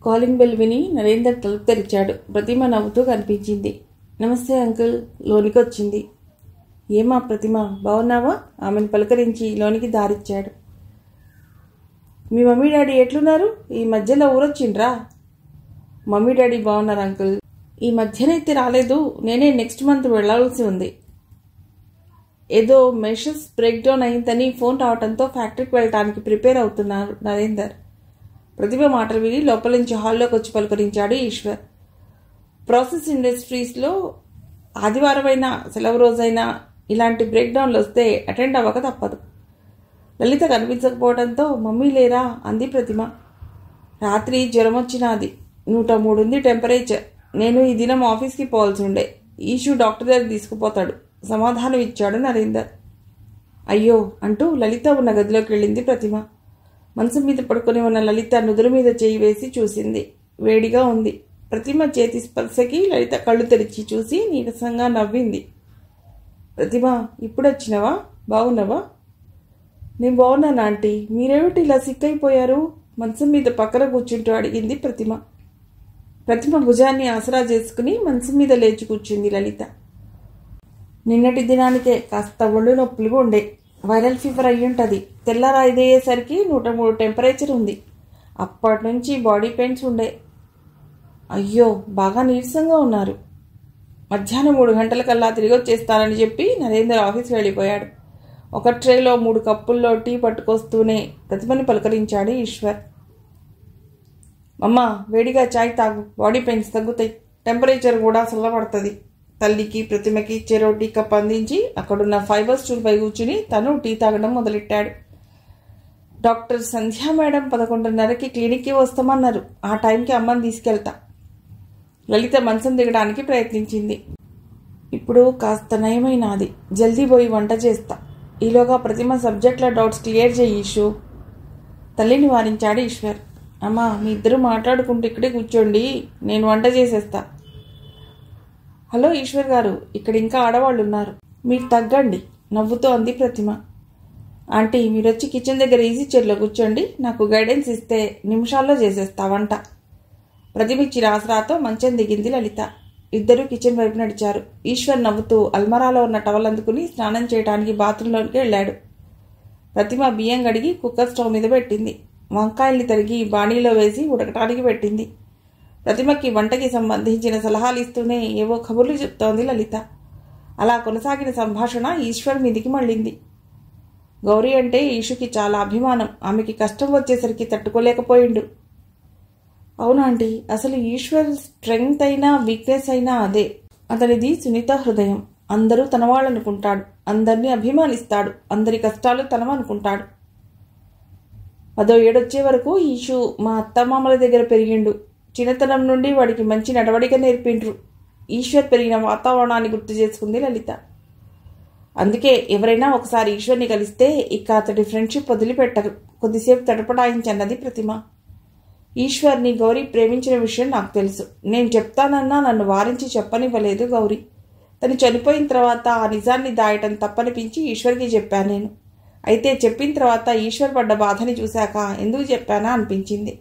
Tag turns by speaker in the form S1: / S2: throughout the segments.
S1: Calling bell విని నరేందర్ తలుపు తెరిచాడు ప్రతిమ నవ్వుతూ కనిపించింది నమస్తే అంకుల్ లోనికి వచ్చింది ఏమా ప్రతిమ బాగున్నావా ఆమెను పలకరించి లోనికి దారిచ్చాడు మీ మమ్మీ డాడీ ఎట్లున్నారు ఈ మధ్యలో ఊరొచ్చిండ్రా మమ్మీ డాడీ బాగున్నారు అంకుల్ ఈ మధ్యనైతే రాలేదు నేనే నెక్స్ట్ మంత్ వెళ్ళాల్సి ఉంది ఏదో మెషిన్స్ బ్రేక్ డౌన్ అయిందని ఫోన్ రావడంతో ఫ్యాక్టరీకి వెళ్ళటానికి ప్రిపేర్ అవుతున్నారు నరేందర్ ప్రతిభ మాటలు విని లోపల నుంచి హాల్లోకి వచ్చి పలుకరించాడు ఈశ్వర్ ప్రాసెస్ ఇండస్ట్రీస్లో ఆదివారమైనా సెలవు రోజైనా ఇలాంటి బ్రేక్ డౌన్లు వస్తే అటెండ్ అవ్వక తప్పదు లలిత కనిపించకపోవడంతో మమ్మీ లేరా అంది ప్రతిమ రాత్రి జ్వరం వచ్చినది నూట మూడుంది టెంపరేచర్ నేను ఈ దినం ఆఫీస్కి పోవాల్సి ఉండే ఈషు డాక్టర్ దగ్గర తీసుకుపోతాడు సమాధానం ఇచ్చాడు నరేందర్ అయ్యో అంటూ లలిత ఉన్న గదిలోకి వెళ్ళింది ప్రతిమ మనసు మీద పడుకొని ఉన్న లలిత నుదురు మీద చేయి వేసి చూసింది వేడిగా ఉంది ప్రతిమ చేతి స్పర్శకి లలిత కళ్ళు తెరిచి చూసి నీరసంగా నవ్వింది ప్రతిమ ఇప్పుడు వచ్చినవా బాగున్నావా నేను బాగున్నాను ఆంటీ మీరేమిటి ఇలా సిక్ అయిపోయారు మనసు మీద పక్కన కూర్చుంటూ అడిగింది ప్రతిమ ప్రతిమ భుజాన్ని ఆసరా చేసుకుని మనసు మీద లేచి కూర్చుంది లలిత నిన్నటి దినానికే కాస్త ఒళ్ళు నొప్పులుగా ఉండే వైరల్ ఫీవర్ అయ్యుంటుంది తెల్లార ఐదయ్యేసరికి నూట మూడు టెంపరేచర్ ఉంది అప్పటి నుంచి బాడీ పెయిన్స్ ఉండే అయ్యో బాగా నీరసంగా ఉన్నారు మధ్యాహ్నం మూడు గంటలకల్లా తిరిగి వచ్చేస్తానని చెప్పి నరేందర్ ఆఫీస్ వెళ్ళిపోయాడు ఒక ట్రేలో మూడు కప్పుల్లో టీ పట్టుకొస్తూనే ప్రతిభని పలకరించాడు ఈశ్వర్ అమ్మ వేడిగా చాయ్ తాగు బాడీ పెయిన్స్ తగ్గుతాయి టెంపరేచర్ కూడా చల్లబడుతుంది తల్లికి ప్రతిమకి చెరో టీ కప్ అందించి అక్కడున్న ఫైబర్ స్టూల్పై కూర్చుని తను టీ తాగడం మొదలెట్టాడు డాక్టర్ సంధ్యా మేడం పదకొండున్నరకి క్లినిక్కి వస్తామన్నారు ఆ టైంకి అమ్మని తీసుకెళ్తా లలిత మంచం దిగడానికి ప్రయత్నించింది ఇప్పుడు కాస్త నయమైనాది జల్దీ పోయి వంట చేస్తా ఈలోగా ప్రతిమ సబ్జెక్ట్ల డౌట్స్ క్లియర్ చేయి ఇష్యూ తల్లిని వారించాడు ఈశ్వర్ అమ్మా మీ ఇద్దరు మాట్లాడుకుంటూ ఇక్కడే కూర్చోండి నేను వంట చేసేస్తా హలో ఈశ్వర్ గారు ఇక్కడ ఇంకా ఆడవాళ్ళు ఉన్నారు మీరు తగ్గండి నవ్వుతూ అంది ప్రతిమ ఆంటీ మీరు వచ్చి కిచెన్ దగ్గర ఈజీ చైర్లో కూర్చోండి నాకు గైడెన్స్ ఇస్తే నిమిషాల్లో చేసేస్తా వంట ప్రతిమ ఇచ్చిన ఆసరాతో మంచం దిగింది లలిత ఇద్దరూ కిచెన్ వైపు నడిచారు ఈశ్వర్ నవ్వుతూ అల్మరాలో ఉన్న టవల్ అందుకుని స్నానం చేయడానికి బాత్రూంలోకి వెళ్ళాడు ప్రతిమ బియ్యం గడిగి కుక్కర్ స్టవ్ మీద పెట్టింది వంకాయల్ని తరిగి బాణీలో వేసి ఉడకటానికి పెట్టింది ప్రతిమకి వంటకి సంబంధించిన సలహాలు ఇస్తూనే ఏవో కబుర్లు చెప్తోంది లలిత అలా కొనసాగిన సంభాషణ ఈశ్వర్ మీదికి మళ్ళింది గౌరీ అంటే ఈషుకి చాలా అభిమానం ఆమెకి కష్టం వచ్చేసరికి తట్టుకోలేకపోయిండు అవునాంటీ అసలు ఈశ్వర్ స్ట్రెంగ్త్ అయినా వీక్నెస్ అయినా అదే అతనిది సునీత హృదయం అందరూ తనవాళ్ళనుకుంటాడు అందరినీ అభిమానిస్తాడు అందరి కష్టాలు తనవనుకుంటాడు పదో ఏడొచ్చే వరకు ఈషు మా అత్తమామల దగ్గర పెరిగిండు చిన్నతనం నుండి వాడికి మంచి నడవడిక నేర్పిండ్రు ఈశ్వర్ పెరిగిన వాతావరణాన్ని గుర్తు చేసుకుంది లలిత అందుకే ఎవరైనా ఒకసారి ఈశ్వర్ని కలిస్తే ఇక అతడి ఫ్రెండ్షిప్ వదిలిపెట్టరు కొద్దిసేపు తడపడాయించన్నది ప్రతిమ ఈశ్వర్ని గౌరీ ప్రేమించిన విషయం నాకు తెలుసు నేను చెప్తానన్నా నన్ను వారించి చెప్పనివ్వలేదు గౌరీ తను చనిపోయిన తర్వాత ఆ నిజాన్ని దాయటం తప్పనిపించి ఈశ్వర్కి చెప్పాను నేను అయితే చెప్పిన తర్వాత ఈశ్వర్ పడ్డ బాధని చూశాక ఎందుకు చెప్పానా అనిపించింది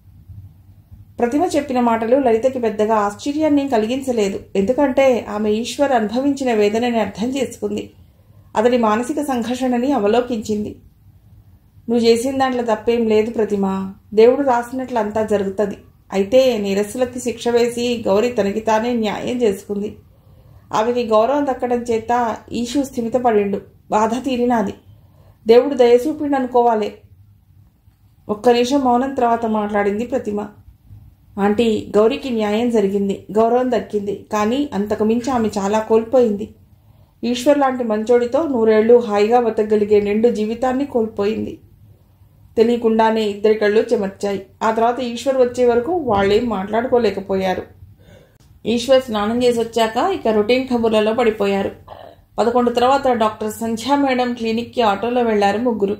S1: ప్రతిమ చెప్పిన మాటలు లలితకి పెద్దగా ఆశ్చర్యాన్ని కలిగించలేదు ఎందుకంటే ఆమె ఈశ్వర్ అనుభవించిన వేదనని అర్థం చేసుకుంది అతడి మానసిక సంఘర్షణని అవలోకించింది నువ్వు చేసిన దాంట్లో తప్పేం లేదు ప్రతిమ దేవుడు రాసినట్లు అంతా జరుగుతుంది అయితే నిరస్సులకి శిక్ష వేసి గౌరి తనకి తానే న్యాయం చేసుకుంది ఆమెకి గౌరవం దక్కడం చేత ఈషు స్థిమితపడిండు బాధ తీరినాది దేవుడు దయచూపిండు అనుకోవాలి ఒక్క నిమిషం మౌనం తర్వాత మాట్లాడింది ప్రతిమ ఆంటీ గౌరికి న్యాయం జరిగింది గౌరవం దక్కింది కానీ అంతకు మించి ఆమె చాలా కోల్పోయింది ఈశ్వర్ లాంటి మంచోడితో నూరేళ్లు హాయిగా బతకగలిగే నిండు జీవితాన్ని కోల్పోయింది తెలియకుండానే ఇద్దరి కళ్ళు చెమర్చాయి ఆ తర్వాత ఈశ్వర్ వచ్చే వరకు వాళ్ళేం మాట్లాడుకోలేకపోయారు ఈశ్వర్ స్నానం చేసి వచ్చాక ఇక రొటీన్ కబుర్లలో పడిపోయారు పదకొండు తర్వాత డాక్టర్ సంధ్యా మేడం క్లినిక్కి ఆటోలో వెళ్లారు ముగ్గురు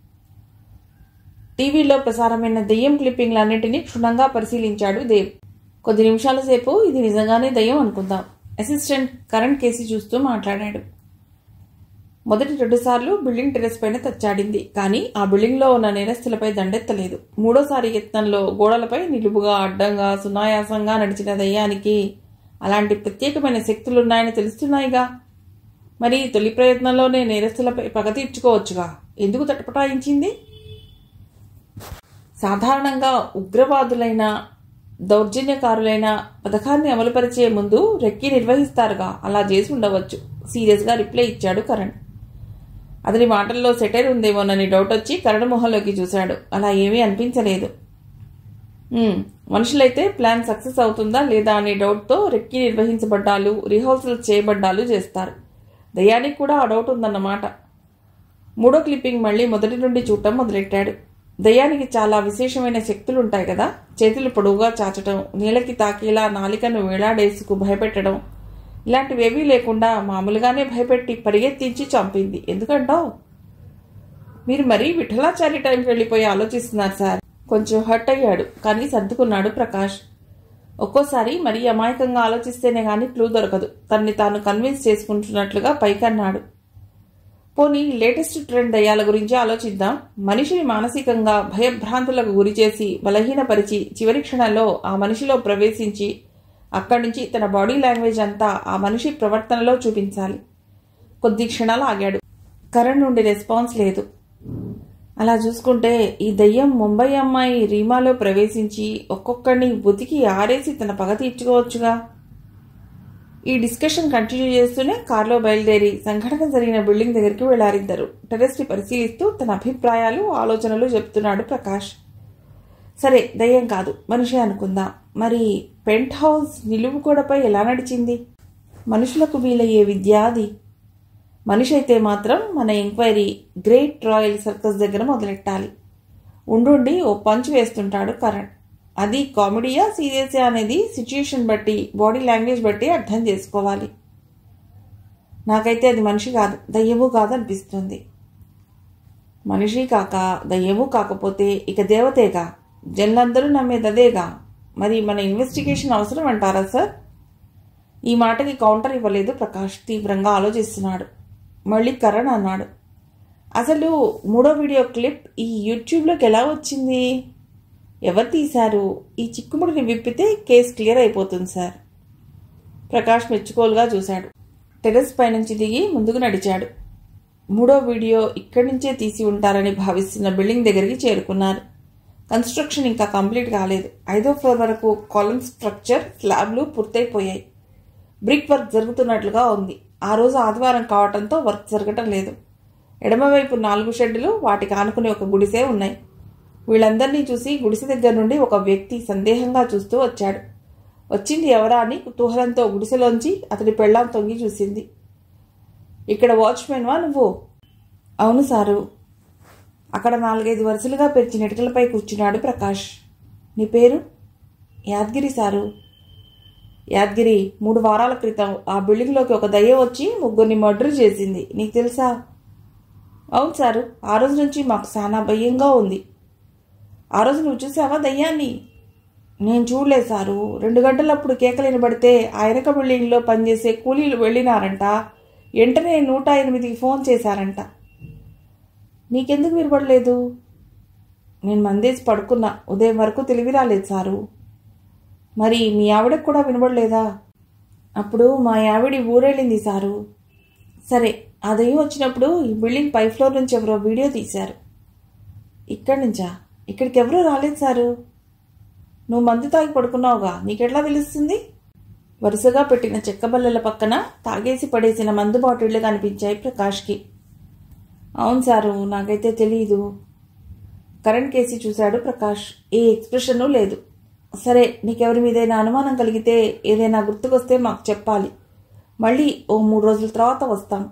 S1: టీవీలో ప్రసారమైన దెయ్యం క్లిప్పింగ్లన్నింటినీ క్షుణ్ణంగా పరిశీలించాడు దేవ్ కొద్ది నిమిషాల సేపు ఇది నిజంగానే దయ్యం అనుకుందాం అసిస్టెంట్ కరెంట్ కేసి చూస్తూ మాట్లాడాడు మొదటి రెండుసార్లు బిల్డింగ్ టెరెస్ పైన తచ్చాడింది కానీ ఆ బిల్డింగ్లో ఉన్న నేరస్తులపై దండెత్తలేదు మూడోసారి యత్నంలో గోడలపై నిలువుగా అడ్డంగా సునాయాసంగా నడిచిన దయ్యానికి అలాంటి ప్రత్యేకమైన శక్తులున్నాయని తెలుస్తున్నాయిగా మరి తొలి ప్రయత్నంలోనే నేరస్తులపై పగ తీర్చుకోవచ్చుగా ఎందుకు తటపటాయించింది సాధారణంగా ఉగ్రవాదులైన దౌర్జన్యకారులైన పథకాన్ని అమలుపరిచే ముందు రెక్కి నిర్వహిస్తారుగా అలా చేసి ఉండవచ్చు సీరియస్గా రిప్లై ఇచ్చాడు కరణ్ అతని మాటల్లో సెటైర్ ఉందేమోనని డౌట్ వచ్చి కరణ్ మొహంలోకి చూశాడు అలా ఏమీ అనిపించలేదు "ఉమ్, మనుషులైతే ప్లాన్ సక్సెస్ అవుతుందా లేదా అనే డౌట్తో రెక్కి నిర్వహించబడ్డాలు రిహార్సల్స్ చేయబడ్డాలు చేస్తారు దయ్యానికి కూడా ఆ డౌట్ ఉందన్నమాట మూడో క్లిప్పింగ్ మళ్ళీ మొదటి నుండి చూడటం మొదలెట్టాడు దయ్యానికి చాలా విశేషమైన శక్తులు ఉంటాయి కదా చేతులు పొడవుగా చాచటం నీళ్ళకి తాకేలా నాలికను వేలాడేసుకు భయపెట్టడం ఇలాంటివేవీ లేకుండా మామూలుగానే భయపెట్టి పరిగెత్తించి చంపింది ఎందుకంటావు మీరు మరీ విఠలాచారి టైంకి వెళ్ళిపోయి ఆలోచిస్తున్నారు సార్ కొంచెం హర్ట్ అయ్యాడు కానీ సర్దుకున్నాడు ప్రకాష్ ఒక్కోసారి మరీ అమాయకంగా ఆలోచిస్తేనే గాని క్లూ దొరకదు తన్ని తాను కన్విన్స్ చేసుకుంటున్నట్లుగా పైకన్నాడు పోనీ లేటెస్ట్ ట్రెండ్ దయ్యాల గురించి ఆలోచిద్దాం మనిషిని మానసికంగా భయభ్రాంతులకు గురిచేసి బలహీనపరిచి చివరి క్షణంలో ఆ మనిషిలో ప్రవేశించి అక్కడి నుంచి తన బాడీ లాంగ్వేజ్ అంతా ఆ మనిషి ప్రవర్తనలో చూపించాలి కొద్ది క్షణాలు ఆగాడు కరణ్ నుండి రెస్పాన్స్ లేదు అలా చూసుకుంటే ఈ దయ్యం ముంబై అమ్మాయి రీమాలో ప్రవేశించి ఒక్కొక్కడిని బుతికి ఆరేసి తన పగ తీర్చుకోవచ్చుగా ఈ డిస్కషన్ కంటిన్యూ చేస్తూనే కారులో బయలుదేరి సంఘటన జరిగిన బిల్డింగ్ దగ్గరికి వెళ్లారిద్దరు టెరెస్ ని పరిశీలిస్తూ తన అభిప్రాయాలు ఆలోచనలు చెప్తున్నాడు ప్రకాష్ సరే దయ్యం కాదు మనిషి అనుకుందాం మరి పెంట్ హౌస్ నిలువు గోడపై ఎలా నడిచింది మనుషులకు వీలయ్యే విద్య అది మనిషి అయితే మాత్రం మన ఎంక్వైరీ గ్రేట్ రాయల్ సర్కస్ దగ్గర మొదలెట్టాలి ఉండుండి ఓ పంచ్ వేస్తుంటాడు కరణ్ అది కామెడీయా సీరియసా అనేది సిచ్యుయేషన్ బట్టి బాడీ లాంగ్వేజ్ బట్టి అర్థం చేసుకోవాలి నాకైతే అది మనిషి కాదు దయ్యము కాదు అనిపిస్తుంది మనిషి కాక దయ్యము కాకపోతే ఇక దేవతేగా జనులందరూ నమ్మేదదేగా మరి మన ఇన్వెస్టిగేషన్ అవసరం అంటారా సార్ ఈ మాటకి కౌంటర్ ఇవ్వలేదు ప్రకాష్ తీవ్రంగా ఆలోచిస్తున్నాడు మళ్ళీ కరణ్ అన్నాడు అసలు మూడో వీడియో క్లిప్ ఈ యూట్యూబ్లోకి ఎలా వచ్చింది ఎవరు తీశారు ఈ చిక్కుముడిని విప్పితే కేసు క్లియర్ అయిపోతుంది సార్ ప్రకాష్ మెచ్చుకోలుగా చూశాడు టెరెస్ పైనుంచి దిగి ముందుకు నడిచాడు మూడో వీడియో ఇక్కడి నుంచే తీసి ఉంటారని భావిస్తున్న బిల్డింగ్ దగ్గరికి చేరుకున్నారు కన్స్ట్రక్షన్ ఇంకా కంప్లీట్ కాలేదు ఐదో ఫ్లోర్ వరకు కాలమ్ స్ట్రక్చర్ స్లాబ్లు పూర్తయిపోయాయి బ్రిక్ వర్క్ జరుగుతున్నట్లుగా ఉంది ఆ రోజు ఆదివారం కావటంతో వర్క్ జరగటం లేదు ఎడమవైపు నాలుగు షెడ్డులు వాటికి ఆనుకుని ఒక గుడిసే ఉన్నాయి వీళ్ళందరినీ చూసి గుడిసె దగ్గర నుండి ఒక వ్యక్తి సందేహంగా చూస్తూ వచ్చాడు వచ్చింది ఎవరా అని కుతూహలంతో గుడిసెలోంచి అతడి పెళ్ళాం తొంగి చూసింది ఇక్కడ వాచ్మెన్వా నువ్వు అవును సారు అక్కడ నాలుగైదు వరుసలుగా పెరిచిన ఇటుకలపై కూర్చున్నాడు ప్రకాష్ నీ పేరు యాదగిరి సారు యాదగిరి మూడు వారాల క్రితం ఆ బిల్డింగ్లోకి ఒక దయ్యం వచ్చి ముగ్గురిని మర్డర్ చేసింది నీకు తెలుసా అవును సారు ఆ రోజు నుంచి మాకు చాలా భయంగా ఉంది ఆ రోజు నువ్వు చూసావా దయ్యాన్ని నేను చూడలేదు సారు రెండు గంటలప్పుడు కేకలు వినబడితే ఆ వెనక బిల్డింగ్లో పనిచేసే కూలీలు వెళ్ళినారంట వెంటనే నూట ఎనిమిదికి ఫోన్ చేశారంట నీకెందుకు వినపడలేదు నేను మందేసి పడుకున్నా ఉదయం వరకు తెలివి రాలేదు సారు మరి మీ ఆవిడకు కూడా వినబడలేదా అప్పుడు మా ఆవిడి ఊరెళ్ళింది సారు సరే ఆ దయ్యం వచ్చినప్పుడు ఈ బిల్డింగ్ పై ఫ్లోర్ నుంచి ఎవరో వీడియో తీశారు ఇక్కడి నుంచా ఇక్కడికి ఎవరూ రాలేదు సారు నువ్వు మందు తాగి పడుకున్నావుగా నీకెట్లా తెలుస్తుంది వరుసగా పెట్టిన చెక్క బల్లల పక్కన తాగేసి పడేసిన మందు బాటిళ్లు కనిపించాయి ప్రకాష్కి అవును సారు నాకైతే తెలియదు కరెంట్ కేసి చూశాడు ప్రకాష్ ఏ ఎక్స్ప్రెషను లేదు సరే నీకెవరి మీదైనా అనుమానం కలిగితే ఏదైనా గుర్తుకొస్తే మాకు చెప్పాలి మళ్ళీ ఓ మూడు రోజుల తర్వాత వస్తాం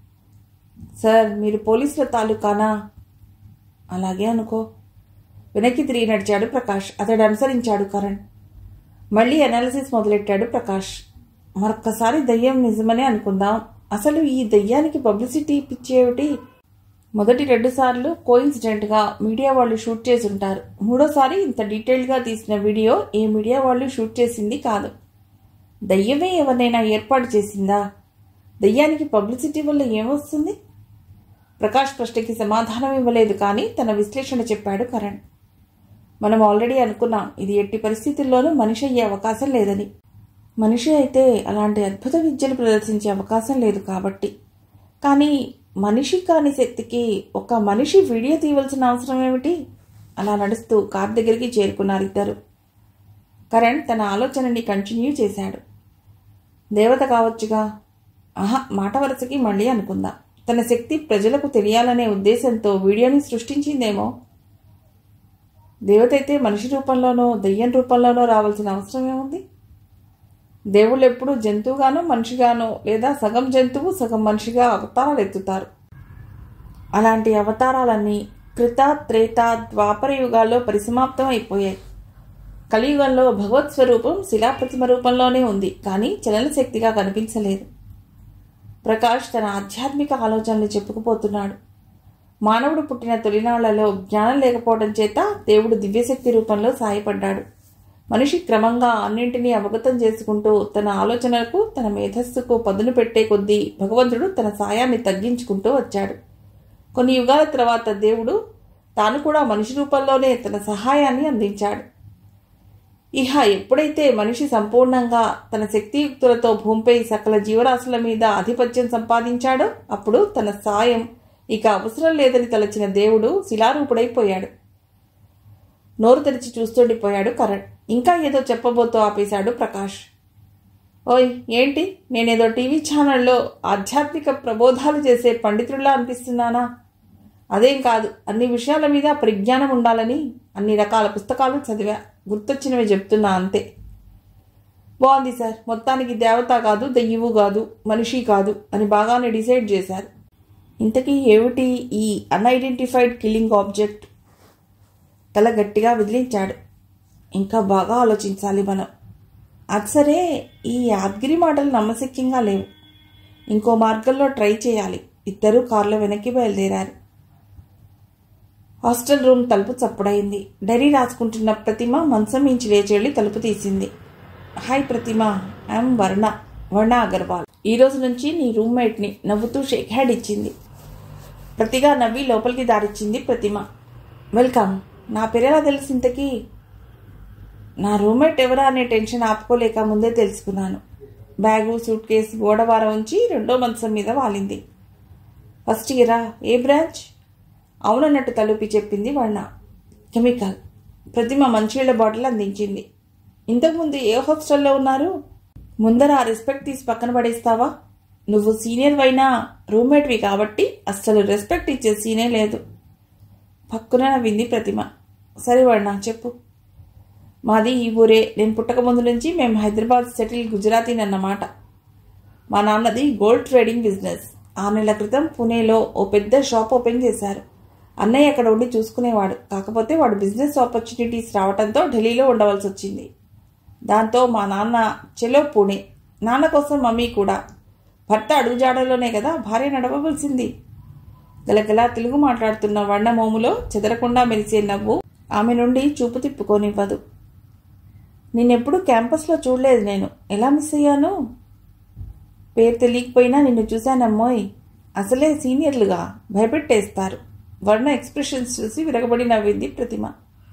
S1: సార్ మీరు పోలీసుల తాలూకానా అలాగే అనుకో వెనక్కి తిరిగి నడిచాడు ప్రకాష్ అతడు అనుసరించాడు కరణ్ మళ్ళీ అనాలిసిస్ మొదలెట్టాడు ప్రకాష్ మరొక్కసారి దయ్యం నిజమనే అనుకుందాం అసలు ఈ దయ్యానికి పబ్లిసిటీ పిచ్చేమిటి మొదటి రెండు సార్లు కోయిన్సిడెంట్గా మీడియా వాళ్ళు షూట్ చేసి ఉంటారు మూడోసారి ఇంత డీటెయిల్గా తీసిన వీడియో ఏ మీడియా వాళ్ళు షూట్ చేసింది కాదు దయ్యమే ఎవరినైనా ఏర్పాటు చేసిందా దయ్యానికి పబ్లిసిటీ వల్ల ఏమొస్తుంది ప్రకాష్ ప్రశ్నకి సమాధానం ఇవ్వలేదు కానీ తన విశ్లేషణ చెప్పాడు కరణ్ మనం ఆల్రెడీ అనుకున్నాం ఇది ఎట్టి పరిస్థితుల్లోనూ మనిషి అయ్యే అవకాశం లేదని మనిషి అయితే అలాంటి అద్భుత విద్యలు ప్రదర్శించే అవకాశం లేదు కాబట్టి కానీ మనిషి కాని శక్తికి ఒక మనిషి వీడియో తీయవలసిన అవసరం ఏమిటి అలా నడుస్తూ కార్ దగ్గరికి చేరుకున్నారు ఇద్దరు కరణ్ తన ఆలోచనని కంటిన్యూ చేశాడు దేవత కావచ్చుగా ఆహా మాట వరుసకి మళ్ళీ అనుకుందాం తన శక్తి ప్రజలకు తెలియాలనే ఉద్దేశంతో వీడియోని సృష్టించిందేమో దేవత అయితే మనిషి రూపంలోనో దెయ్యం రూపంలోనో రావాల్సిన అవసరం ఏముంది దేవుళ్ళు ఎప్పుడూ జంతువుగానో మనిషిగానో లేదా సగం జంతువు సగం మనిషిగా అవతారాలు ఎత్తుతారు అలాంటి అవతారాలన్నీ కృత త్రేత ద్వాపర యుగాల్లో పరిసమాప్తం అయిపోయాయి కలియుగంలో భగవత్ స్వరూపం శిలాప్రతిమ రూపంలోనే ఉంది కానీ చలన శక్తిగా కనిపించలేదు ప్రకాష్ తన ఆధ్యాత్మిక ఆలోచనలు చెప్పుకుపోతున్నాడు మానవుడు పుట్టిన తొలినాళ్లలో జ్ఞానం లేకపోవడం చేత దేవుడు దివ్యశక్తి రూపంలో సాయపడ్డాడు మనిషి క్రమంగా అన్నింటినీ అవగతం చేసుకుంటూ తన ఆలోచనలకు తన మేధస్సుకు పదును పెట్టే కొద్దీ భగవంతుడు తన సాయాన్ని తగ్గించుకుంటూ వచ్చాడు కొన్ని యుగాల తర్వాత దేవుడు తాను కూడా మనిషి రూపంలోనే తన సహాయాన్ని అందించాడు ఇహ ఎప్పుడైతే మనిషి సంపూర్ణంగా తన శక్తియుక్తులతో భూమిపై సకల జీవరాశుల మీద ఆధిపత్యం సంపాదించాడో అప్పుడు తన సాయం ఇక అవసరం లేదని తలచిన దేవుడు శిలారూపుడైపోయాడు నోరు తెరిచి చూస్తుండిపోయాడు కరణ్ ఇంకా ఏదో చెప్పబోతూ ఆపేశాడు ప్రకాష్ ఓయ్ ఏంటి నేనేదో టీవీ ఛానల్లో ఆధ్యాత్మిక ప్రబోధాలు చేసే పండితుడిలా అనిపిస్తున్నానా అదేం కాదు అన్ని విషయాల మీద పరిజ్ఞానం ఉండాలని అన్ని రకాల పుస్తకాలు చదివా గుర్తొచ్చినవి చెప్తున్నా అంతే బాగుంది సార్ మొత్తానికి దేవత కాదు దెయ్యవు కాదు మనిషి కాదు అని బాగానే డిసైడ్ చేశారు ఇంతకీ ఏమిటి ఈ అన్ఐడెంటిఫైడ్ కిల్లింగ్ ఆబ్జెక్ట్ తల గట్టిగా విదిలించాడు ఇంకా బాగా ఆలోచించాలి మనం అది సరే ఈ యాద్గిరి మాటలు నమ్మశక్యంగా లేవు ఇంకో మార్గంలో ట్రై చేయాలి ఇద్దరూ కారులో వెనక్కి బయలుదేరారు హాస్టల్ రూమ్ తలుపు చప్పుడైంది డైరీ రాసుకుంటున్న ప్రతిమ మంచం మించి లేచి వెళ్ళి తలుపు తీసింది హాయ్ ప్రతిమ ఐఎమ్ వర్ణ వర్ణ అగర్వాల్ ఈ రోజు నుంచి నీ రూమ్మేట్ని నవ్వుతూ షేక్ హ్యాండ్ ఇచ్చింది ప్రతిగా నవ్వి లోపలికి దారిచ్చింది ప్రతిమ వెల్కమ్ నా పేరెలా తెలిసి ఇంతకీ నా రూమ్మేట్ ఎవరా అనే టెన్షన్ ఆపుకోలేక ముందే తెలుసుకున్నాను బ్యాగు సూట్ కేసు గోడవార ఉంచి రెండో మంచం మీద వాలింది ఫస్ట్ ఇయరా ఏ బ్రాంచ్ అవునన్నట్టు తలుపి చెప్పింది వర్ణ కెమికల్ ప్రతిమ మంచినీళ్ళ బాటిల్ అందించింది ఇంతకుముందు ఏ హాస్టల్లో ఉన్నారు ముందర ఆ రెస్పెక్ట్ తీసి పక్కన పడేస్తావా నువ్వు సీనియర్ అయినా రూమ్మేట్వి కాబట్టి అస్సలు రెస్పెక్ట్ ఇచ్చే సీనే లేదు పక్కున నవ్వింది ప్రతిమ సరే వర్ణ చెప్పు మాది ఈ ఊరే నేను పుట్టక ముందు నుంచి మేము హైదరాబాద్ సెటిల్ గుజరాతీ అన్నమాట మా నాన్నది గోల్డ్ ట్రేడింగ్ బిజినెస్ ఆరు నెలల క్రితం పుణేలో ఓ పెద్ద షాప్ ఓపెన్ చేశారు అన్నయ్య అక్కడ ఉండి చూసుకునేవాడు కాకపోతే వాడు బిజినెస్ ఆపర్చునిటీస్ రావడంతో ఢిల్లీలో ఉండవలసి వచ్చింది దాంతో మా నాన్న చెలో పూణే నాన్న కోసం మమ్మీ కూడా భర్త అడుగుజాడలోనే కదా భార్య నడవవలసింది గలగలా తెలుగు మాట్లాడుతున్న వర్ణమోములో చెదరకుండా మెరిసే నవ్వు ఆమె నుండి చూపు తిప్పుకోనివ్వదు నిన్నెప్పుడు క్యాంపస్లో చూడలేదు నేను ఎలా మిస్ అయ్యాను పేరు తెలియకపోయినా నిన్ను చూశానమ్మోయ్ అసలే సీనియర్లుగా భయపెట్టేస్తారు వర్ణ ఎక్స్ప్రెషన్స్ చూసి విరగబడి నవ్వింది ప్రతిమ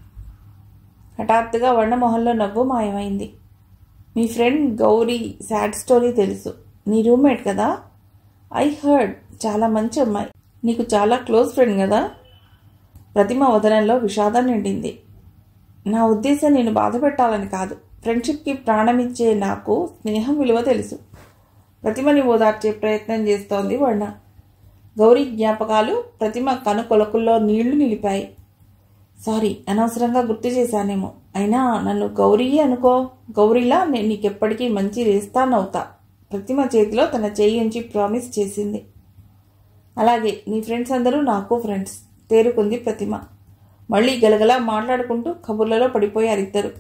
S1: హఠాత్తుగా వర్ణమొహంలో నవ్వు మాయమైంది మీ ఫ్రెండ్ గౌరీ సాడ్ స్టోరీ తెలుసు నీ రూమ్మేట్ కదా ఐ హర్డ్ చాలా మంచి అమ్మాయి నీకు చాలా క్లోజ్ ఫ్రెండ్ కదా ప్రతిమ వదనంలో విషాదం నిండింది నా ఉద్దేశం నేను బాధ పెట్టాలని కాదు ఫ్రెండ్షిప్కి ప్రాణమిచ్చే నాకు స్నేహం విలువ తెలుసు ప్రతిమని ఓదార్చే ప్రయత్నం చేస్తోంది వర్ణ గౌరీ జ్ఞాపకాలు ప్రతిమ కనుకొలకుల్లో నీళ్లు నిలిపాయి సారీ అనవసరంగా గుర్తు చేశానేమో అయినా నన్ను గౌరీయే అనుకో గౌరీలా నేను నీకెప్పటికీ మంచి రేస్తానవుతా ప్రతిమ చేతిలో తన చేయి ఉంచి ప్రామిస్ చేసింది అలాగే నీ ఫ్రెండ్స్ అందరూ నాకు ఫ్రెండ్స్ తేరుకుంది ప్రతిమ మళ్ళీ గలగలా మాట్లాడుకుంటూ కబుర్లలో పడిపోయారు ఇద్దరు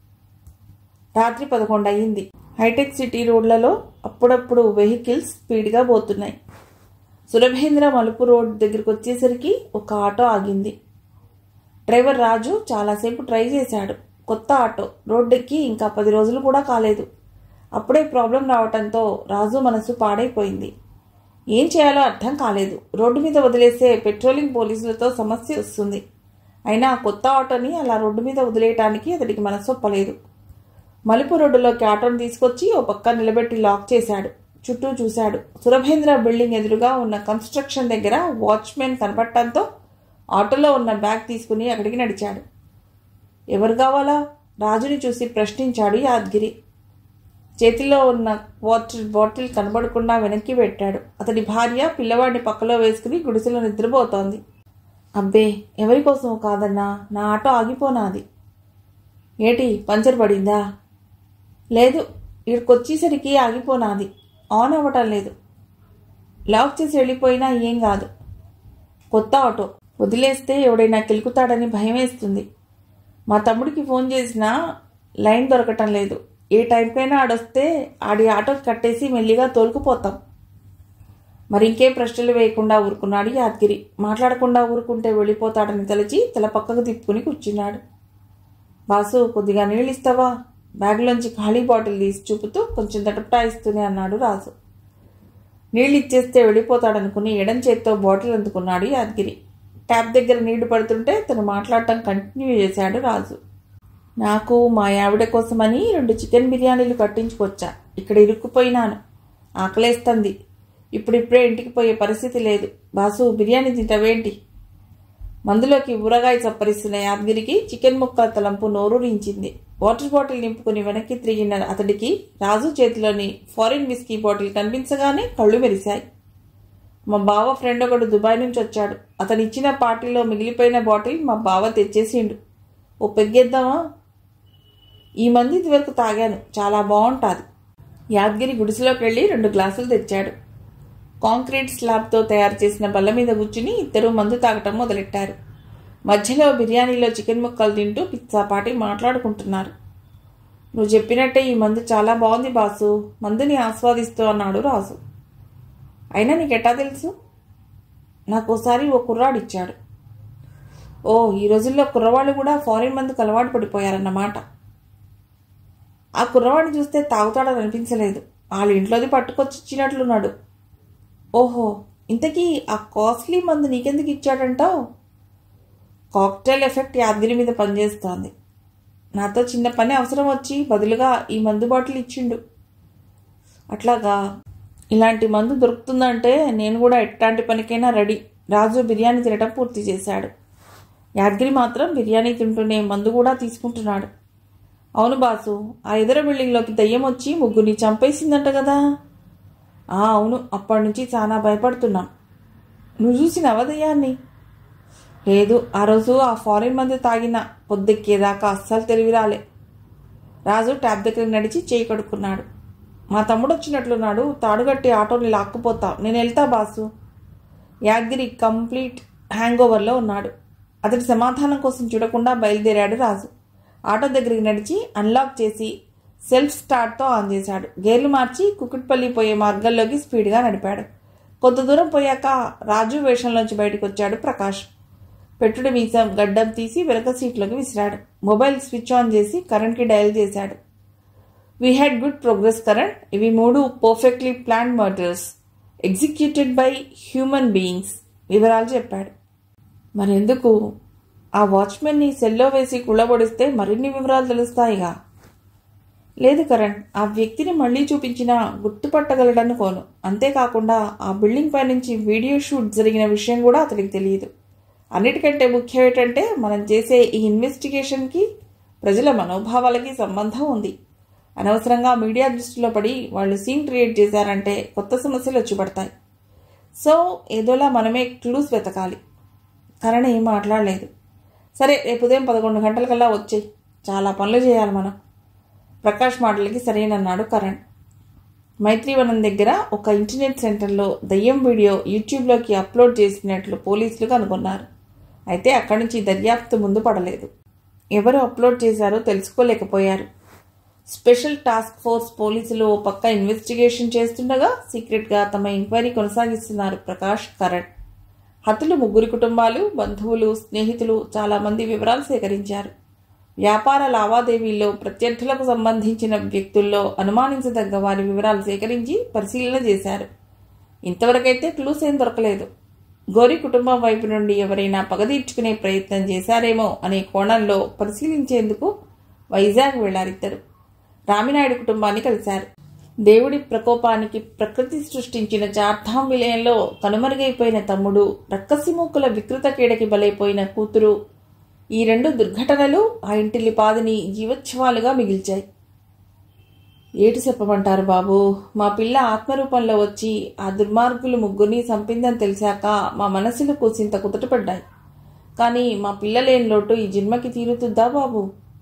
S1: రాత్రి పదకొండు అయ్యింది హైటెక్ సిటీ రోడ్లలో అప్పుడప్పుడు వెహికల్స్ స్పీడ్గా పోతున్నాయి సురభేంద్ర మలుపు రోడ్ దగ్గరికి వచ్చేసరికి ఒక ఆటో ఆగింది డ్రైవర్ రాజు చాలాసేపు ట్రై చేశాడు కొత్త ఆటో రోడ్డెక్కి ఇంకా పది రోజులు కూడా కాలేదు అప్పుడే ప్రాబ్లం రావటంతో రాజు మనసు పాడైపోయింది ఏం చేయాలో అర్థం కాలేదు రోడ్డు మీద వదిలేస్తే పెట్రోలింగ్ పోలీసులతో సమస్య వస్తుంది అయినా ఆ కొత్త ఆటోని అలా రోడ్డు మీద వదిలేయటానికి అతడికి మనసొప్పలేదు మలుపు రోడ్డులోకి ఆటోను తీసుకొచ్చి ఓ పక్క నిలబెట్టి లాక్ చేశాడు చుట్టూ చూశాడు సురభేంద్ర బిల్డింగ్ ఎదురుగా ఉన్న కన్స్ట్రక్షన్ దగ్గర వాచ్మెన్ కనపడటంతో ఆటోలో ఉన్న బ్యాగ్ తీసుకుని అక్కడికి నడిచాడు ఎవరు కావాలా రాజుని చూసి ప్రశ్నించాడు యాద్గిరి చేతిలో ఉన్న వాటర్ బాటిల్ కనబడకుండా వెనక్కి పెట్టాడు అతడి భార్య పిల్లవాడిని పక్కలో వేసుకుని గుడిసెలో నిద్రపోతోంది అబ్బే ఎవరి కోసమో కాదన్నా నా ఆటో ఆగిపోనాది ఏటి పంచర్ పడిందా లేదు ఇక్కడికొచ్చేసరికి ఆగిపోనాది ఆన్ అవ్వటం లేదు లాక్ చేసి వెళ్ళిపోయినా ఏం కాదు కొత్త ఆటో వదిలేస్తే ఎవడైనా కెలుకుతాడని భయం వేస్తుంది మా తమ్ముడికి ఫోన్ చేసినా లైన్ దొరకటం లేదు ఏ టైంకైనా ఆడొస్తే ఆడి ఆటో కట్టేసి మెల్లిగా తోలుకుపోతాం మరి ఇంకేం ప్రశ్నలు వేయకుండా ఊరుకున్నాడు యాదగిరి మాట్లాడకుండా ఊరుకుంటే వెళ్ళిపోతాడని తలచి తల పక్కకు తిప్పుకుని కూర్చున్నాడు బాసు కొద్దిగా నీళ్ళు ఇస్తావా బ్యాగ్లోంచి ఖాళీ బాటిల్ తీసి చూపుతూ కొంచెం దటపటాయిస్తూనే అన్నాడు రాజు నీళ్ళు ఇచ్చేస్తే వెళ్ళిపోతాడనుకుని ఎడం చేత్తో బాటిల్ అందుకున్నాడు యాదగిరి ట్యాప్ దగ్గర నీళ్లు పడుతుంటే తను మాట్లాడటం కంటిన్యూ చేశాడు రాజు నాకు మా ఆవిడ కోసమని రెండు చికెన్ బిర్యానీలు కట్టించుకొచ్చా ఇక్కడ ఇరుక్కుపోయినాను ఆకలేస్తుంది ఇప్పుడిప్పుడే ఇంటికి పోయే పరిస్థితి లేదు బాసు బిర్యానీ తింటావేంటి మందులోకి ఊరగాయ చప్పరిస్తున్న యాదగిరికి చికెన్ ముక్కల తలంపు నోరూరించింది వాటర్ బాటిల్ నింపుకుని వెనక్కి తిరిగిన అతడికి రాజు చేతిలోని ఫారిన్ విస్కీ బాటిల్ కనిపించగానే కళ్ళు మెరిశాయి మా బావ ఫ్రెండ్ ఒకడు దుబాయ్ నుంచి వచ్చాడు అతను ఇచ్చిన పార్టీలో మిగిలిపోయిన బాటిల్ మా బావ తెచ్చేసిండు ఓ పెగ్గేద్దామా ఈ మంది ఇదివరకు తాగాను చాలా బాగుంటుంది యాదగిరి గుడిసెలోకి వెళ్ళి రెండు గ్లాసులు తెచ్చాడు కాంక్రీట్ స్లాబ్తో తయారు చేసిన బల్ల మీద కూర్చుని ఇద్దరు మందు తాగటం మొదలెట్టారు మధ్యలో బిర్యానీలో చికెన్ ముక్కలు తింటూ పిచ్చాపాటి మాట్లాడుకుంటున్నారు నువ్వు చెప్పినట్టే ఈ మందు చాలా బాగుంది బాసు మందుని ఆస్వాదిస్తూ అన్నాడు రాజు అయినా నీకెట్టా తెలుసు నాకు ఒకసారి ఓ కుర్రాడు ఇచ్చాడు ఓ ఈ రోజుల్లో కుర్రవాళ్ళు కూడా ఫారిన్ మందుకు అలవాటు పడిపోయారన్నమాట ఆ కుర్రవాడిని చూస్తే తాగుతాడని అనిపించలేదు వాళ్ళ ఇంట్లోది పట్టుకొచ్చి ఇచ్చినట్లున్నాడు ఓహో ఇంతకీ ఆ కాస్ట్లీ మందు నీకెందుకు ఇచ్చాడంటావు కాక్టైల్ ఎఫెక్ట్ యాదగిరి మీద పనిచేస్తోంది నాతో చిన్న పని అవసరం వచ్చి బదులుగా ఈ మందు బాటిల్ ఇచ్చిండు అట్లాగా ఇలాంటి మందు దొరుకుతుందంటే నేను కూడా ఎట్లాంటి పనికైనా రెడీ రాజు బిర్యానీ తినటం పూర్తి చేశాడు యాదగిరి మాత్రం బిర్యానీ తింటూనే మందు కూడా తీసుకుంటున్నాడు అవును బాసు ఆ ఎదుర బిల్డింగ్లోకి దయ్యం వచ్చి ముగ్గురిని చంపేసిందంట కదా ఆ అవును అప్పటి నుంచి చాలా భయపడుతున్నాం నువ్వు చూసినవా దయ్యాన్ని లేదు ఆ రోజు ఆ ఫారిన్ మందు తాగిన పొద్దెక్కేదాకా అస్సలు తెలివి రాలే రాజు ట్యాబ్ దగ్గర నడిచి చేయి కడుక్కున్నాడు మా తమ్ముడు వచ్చినట్లున్నాడు తాడుగట్టి ఆటోని లాక్కుపోతా నేను వెళ్తా బాసు యాదగిరి కంప్లీట్ హ్యాంగ్ ఓవర్లో ఉన్నాడు అతడి సమాధానం కోసం చూడకుండా బయలుదేరాడు రాజు ఆటో దగ్గరికి నడిచి అన్లాక్ చేసి సెల్ఫ్ స్టార్ట్తో ఆన్ చేశాడు గేర్లు మార్చి కుకుట్పల్లి పోయే మార్గంలోకి స్పీడ్గా నడిపాడు కొంత దూరం పోయాక రాజు వేషంలోంచి బయటకు వచ్చాడు ప్రకాష్ పెట్టుడు మీసం గడ్డం తీసి వెనక సీట్లోకి విసిరాడు మొబైల్ స్విచ్ ఆన్ చేసి కరెంట్కి డయల్ చేశాడు we had good progress current ఇవి మూడు perfectly plan murders executed by human beings వివరాలు చెప్పాడు మరెందుకు ఆ వాచ్మెన్ని సెల్లో వేసి కుళ్ళబొడిస్తే మరిన్ని వివరాలు తెలుస్తాయిగా లేదు కరణ్ ఆ వ్యక్తిని మళ్ళీ చూపించినా గుర్తుపట్టగలడనుకోను అంతేకాకుండా ఆ బిల్డింగ్ పై నుంచి వీడియో షూట్ జరిగిన విషయం కూడా అతనికి తెలియదు అన్నిటికంటే ముఖ్యం ఏంటంటే మనం చేసే ఈ ఇన్వెస్టిగేషన్కి ప్రజల మనోభావాలకి సంబంధం ఉంది అనవసరంగా మీడియా దృష్టిలో పడి వాళ్ళు సీన్ క్రియేట్ చేశారంటే కొత్త సమస్యలు వచ్చి పడతాయి సో ఏదోలా మనమే క్లూస్ వెతకాలి కరణ్ ఏం మాట్లాడలేదు సరే రేపు ఉదయం పదకొండు గంటలకల్లా వచ్చేయి చాలా పనులు చేయాలి మనం ప్రకాష్ మాటలకి సరేనన్నాడు కరణ్ మైత్రివనం దగ్గర ఒక ఇంటర్నెట్ సెంటర్లో దయ్యం వీడియో యూట్యూబ్లోకి అప్లోడ్ చేసినట్లు పోలీసులు కనుగొన్నారు అయితే అక్కడి నుంచి దర్యాప్తు ముందు పడలేదు ఎవరు అప్లోడ్ చేశారో తెలుసుకోలేకపోయారు స్పెషల్ టాస్క్ ఫోర్స్ పోలీసులు ఓ పక్క ఇన్వెస్టిగేషన్ చేస్తుండగా సీక్రెట్గా తమ ఎంక్వైరీ కొనసాగిస్తున్నారు ప్రకాష్ కరణ్ హతులు ముగ్గురి కుటుంబాలు బంధువులు స్నేహితులు చాలామంది వివరాలు సేకరించారు వ్యాపార లావాదేవీల్లో ప్రత్యర్థులకు సంబంధించిన వ్యక్తుల్లో అనుమానించదగ్గ వారి వివరాలు సేకరించి పరిశీలన చేశారు ఇంతవరకైతే క్లూస్ ఏం దొరకలేదు గౌరీ కుటుంబం వైపు నుండి ఎవరైనా పగ తీర్చుకునే ప్రయత్నం చేశారేమో అనే కోణంలో పరిశీలించేందుకు వైజాగ్ వెళ్లారిద్దరు రామినాయుడు కుటుంబాన్ని కలిశారు దేవుడి ప్రకోపానికి ప్రకృతి సృష్టించిన చార్థాం విలయంలో కనుమరుగైపోయిన తమ్ముడు రక్కసిమూకుల వికృత కీడకి బలైపోయిన కూతురు ఈ రెండు దుర్ఘటనలు ఆ ఇంటిల్లి పాదిని జీవోత్సవాలుగా మిగిల్చాయి ఏటి చెప్పమంటారు బాబు మా పిల్ల ఆత్మరూపంలో వచ్చి ఆ దుర్మార్గులు ముగ్గురిని చంపిందని తెలిసాక మా మనసులు కూసింత కుదుటపడ్డాయి కానీ మా పిల్ల లేని లోటు ఈ జన్మకి తీరుతుందా బాబు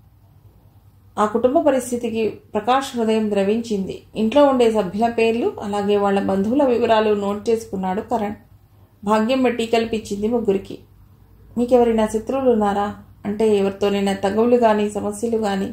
S1: ఆ కుటుంబ పరిస్థితికి ప్రకాష్ హృదయం ద్రవించింది ఇంట్లో ఉండే సభ్యుల పేర్లు అలాగే వాళ్ళ బంధువుల వివరాలు నోట్ చేసుకున్నాడు కరణ్ భాగ్యం బట్టి కల్పించింది ముగ్గురికి మీకెవరైనా శత్రువులు ఉన్నారా అంటే ఎవరితోనైనా తగువులు కానీ సమస్యలు కానీ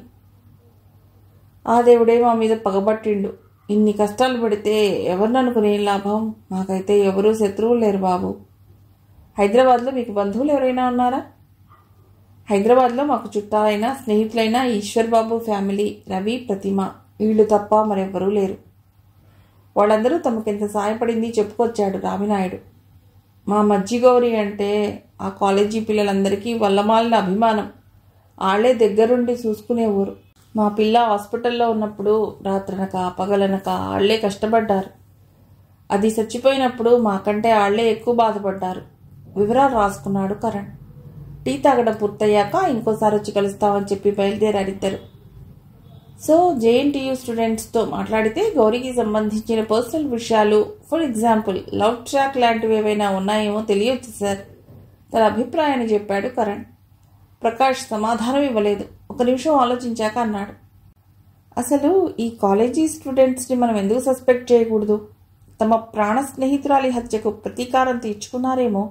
S1: ఆ దేవుడే మా మీద పగబట్టిండు ఇన్ని కష్టాలు పడితే ఎవరిని అనుకునే లాభం మాకైతే ఎవరూ శత్రువులు లేరు బాబు హైదరాబాద్లో మీకు బంధువులు ఎవరైనా ఉన్నారా హైదరాబాద్లో మాకు చుట్టాలైన స్నేహితులైన ఈశ్వర్ బాబు ఫ్యామిలీ రవి ప్రతిమ వీళ్ళు తప్ప మరెవ్వరూ లేరు వాళ్ళందరూ తమకెంత సాయపడింది చెప్పుకొచ్చాడు రామినాయుడు మా మజ్జిగౌరి అంటే ఆ కాలేజీ పిల్లలందరికీ వల్లమాలిన అభిమానం ఆళ్లే దగ్గరుండి చూసుకునే ఊరు మా పిల్ల హాస్పిటల్లో ఉన్నప్పుడు రాత్రనక పగలనక ఆళ్లే కష్టపడ్డారు అది చచ్చిపోయినప్పుడు మాకంటే ఆళ్లే ఎక్కువ బాధపడ్డారు వివరాలు రాసుకున్నాడు కరణ్ టీ తాగడం పూర్తయ్యాక ఇంకోసారి వచ్చి కలుస్తామని చెప్పి బయలుదేరారిద్దరు సో జేఎన్టీయూ స్టూడెంట్స్తో మాట్లాడితే గౌరీకి సంబంధించిన పర్సనల్ విషయాలు ఫర్ ఎగ్జాంపుల్ లవ్ ట్రాక్ లాంటివి ఏవైనా ఉన్నాయేమో తెలియచ్చు సార్ తన అభిప్రాయాన్ని చెప్పాడు కరణ్ ప్రకాష్ సమాధానం ఇవ్వలేదు ఒక నిమిషం ఆలోచించాక అన్నాడు అసలు ఈ కాలేజీ స్టూడెంట్స్ని మనం ఎందుకు సస్పెక్ట్ చేయకూడదు తమ ప్రాణ స్నేహితురాలి హత్యకు ప్రతీకారం తీర్చుకున్నారేమో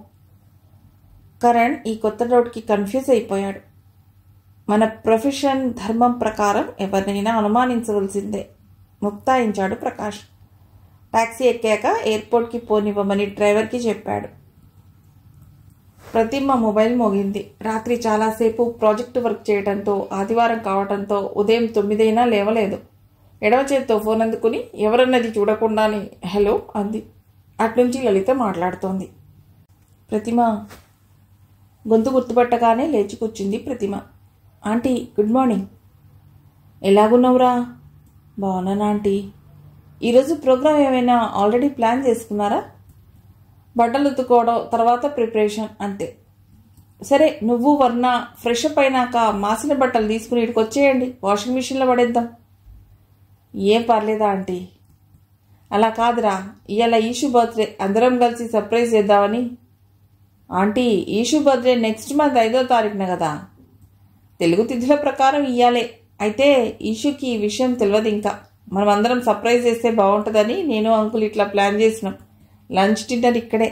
S1: కరణ్ ఈ కొత్త డౌట్కి కన్ఫ్యూజ్ అయిపోయాడు మన ప్రొఫెషన్ ధర్మం ప్రకారం ఎవరినైనా అనుమానించవలసిందే ముక్తాయించాడు ప్రకాష్ టాక్సీ ఎక్కాక ఎయిర్పోర్ట్కి పోనివ్వమని డ్రైవర్కి చెప్పాడు ప్రతిమ మొబైల్ మోగింది రాత్రి చాలాసేపు ప్రాజెక్టు వర్క్ చేయడంతో ఆదివారం కావడంతో ఉదయం తొమ్మిదైనా లేవలేదు ఎడవ చేత్తో ఫోన్ అందుకుని ఎవరన్నది చూడకుండానే హలో అంది అట్నుంచి లలిత మాట్లాడుతోంది ప్రతిమ గొంతు గుర్తుపట్టగానే లేచి కూర్చుంది ప్రతిమ ఆంటీ గుడ్ మార్నింగ్ ఎలాగున్నావురా బాగున్నాను ఆంటీ ఈరోజు ప్రోగ్రామ్ ఏమైనా ఆల్రెడీ ప్లాన్ చేసుకున్నారా బట్టలు ఉతుకోవడం తర్వాత ప్రిపరేషన్ అంతే సరే నువ్వు వర్ణ ఫ్రెష్ అప్ అయినాక మాసిన బట్టలు తీసుకుని ఇక్కడికి వచ్చేయండి వాషింగ్ మిషన్లో పడేద్దాం ఏం పర్లేదా ఆంటీ అలా కాదురా ఇవాళ ఈషు బర్త్డే అందరం కలిసి సర్ప్రైజ్ చేద్దామని aunty Ishu birthday next month ఐదో తారీఖున కదా తెలుగు తిథుల ప్రకారం ఇయ్యాలే అయితే ఈషుకి ఈ విషయం తెలియదు ఇంకా మనం అందరం సర్ప్రైజ్ చేస్తే బాగుంటుందని నేను అంకుల్ ఇట్లా ప్లాన్ చేసినాం లంచ్ డిన్నర్ ఇక్కడే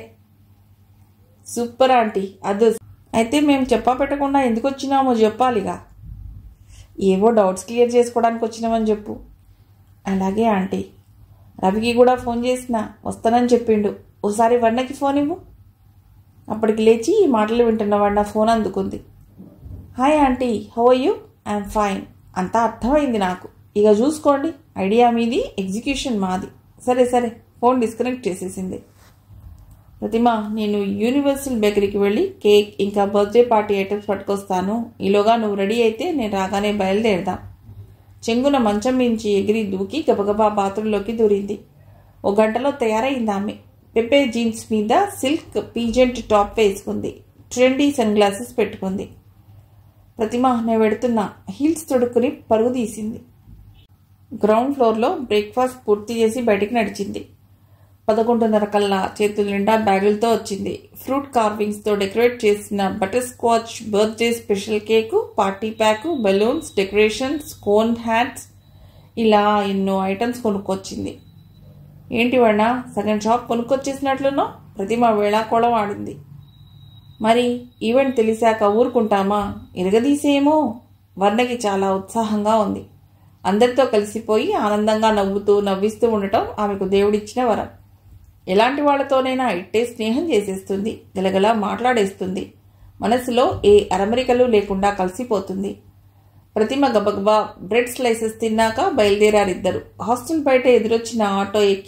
S1: సూపర్ ఆంటీ అదు అయితే మేము చెప్పా పెట్టకుండా ఎందుకు వచ్చినామో చెప్పాలిగా ఏవో డౌట్స్ క్లియర్ చేసుకోవడానికి వచ్చినామని చెప్పు అలాగే ఆంటీ రవికి కూడా ఫోన్ చేసిన వస్తానని చెప్పిండు ఓసారి వర్ణకి ఫోన్ ఇవ్వు అప్పటికి లేచి ఈ మాటలు వింటున్న వాడిన ఫోన్ అందుకుంది hi aunty how are you I'm fine అంతా అర్థమైంది నాకు ఇక చూసుకోండి ఐడియా మీది ఎగ్జిక్యూషన్ మాది సరే సరే ఫోన్ డిస్కనెక్ట్ చేసేసింది ప్రతిమ నేను యూనివర్సల్ బేకరీకి వెళ్ళి కేక్ ఇంకా బర్త్డే పార్టీ ఐటమ్స్ పట్టుకొస్తాను ఈలోగా నువ్వు రెడీ అయితే నేను రాగానే బయలుదేరదాం చెంగున మంచం మించి ఎగిరి దూకి గబగబా బాత్రూంలోకి దూరింది ఓ గంటలో తయారైంది ఆమె పెప్పే జీన్స్ మీద సిల్క్ పీజెంట్ టాప్ వేసుకుంది ట్రెండీ సన్ గ్లాసెస్ పెట్టుకుంది ప్రతిమ నేను పెడుతున్నా హీల్స్ తొడుక్కుని పరుగు తీసింది గ్రౌండ్ ఫ్లోర్లో బ్రేక్ఫాస్ట్ పూర్తి చేసి బయటికి నడిచింది పదకొండున్నర కల్లా చేతుల నిండా బ్యాగులతో వచ్చింది ఫ్రూట్ కార్వింగ్స్తో డెకరేట్ చేసిన butter scotch birthday special cake party pack balloons decorations cone hats ఇలా ఎన్నో ఐటమ్స్ కొనుక్కొచ్చింది ఏంటి వాడినా సగం షాప్ కొనుక్కొచ్చేసినట్లునో ప్రతిమ వేళాకోళం ఆడింది మరి ఈవెంట్ తెలిసాక ఊరుకుంటామా ఇరగదీసేమో వర్ణకి చాలా ఉత్సాహంగా ఉంది అందరితో కలిసిపోయి ఆనందంగా నవ్వుతూ నవ్విస్తూ ఉండటం ఆమెకు దేవుడిచ్చిన వరం ఎలాంటి వాళ్ళతోనైనా ఇట్టే స్నేహం చేసేస్తుంది గలగలా మాట్లాడేస్తుంది మనసులో ఏ అరమరికలు లేకుండా కలిసిపోతుంది ప్రతిమ గబగబా బ్రెడ్ స్లైసెస్ తిన్నాక బయలుదేరారిద్దరు హాస్టల్ బయట ఎదురొచ్చిన ఆటో ఎక్కి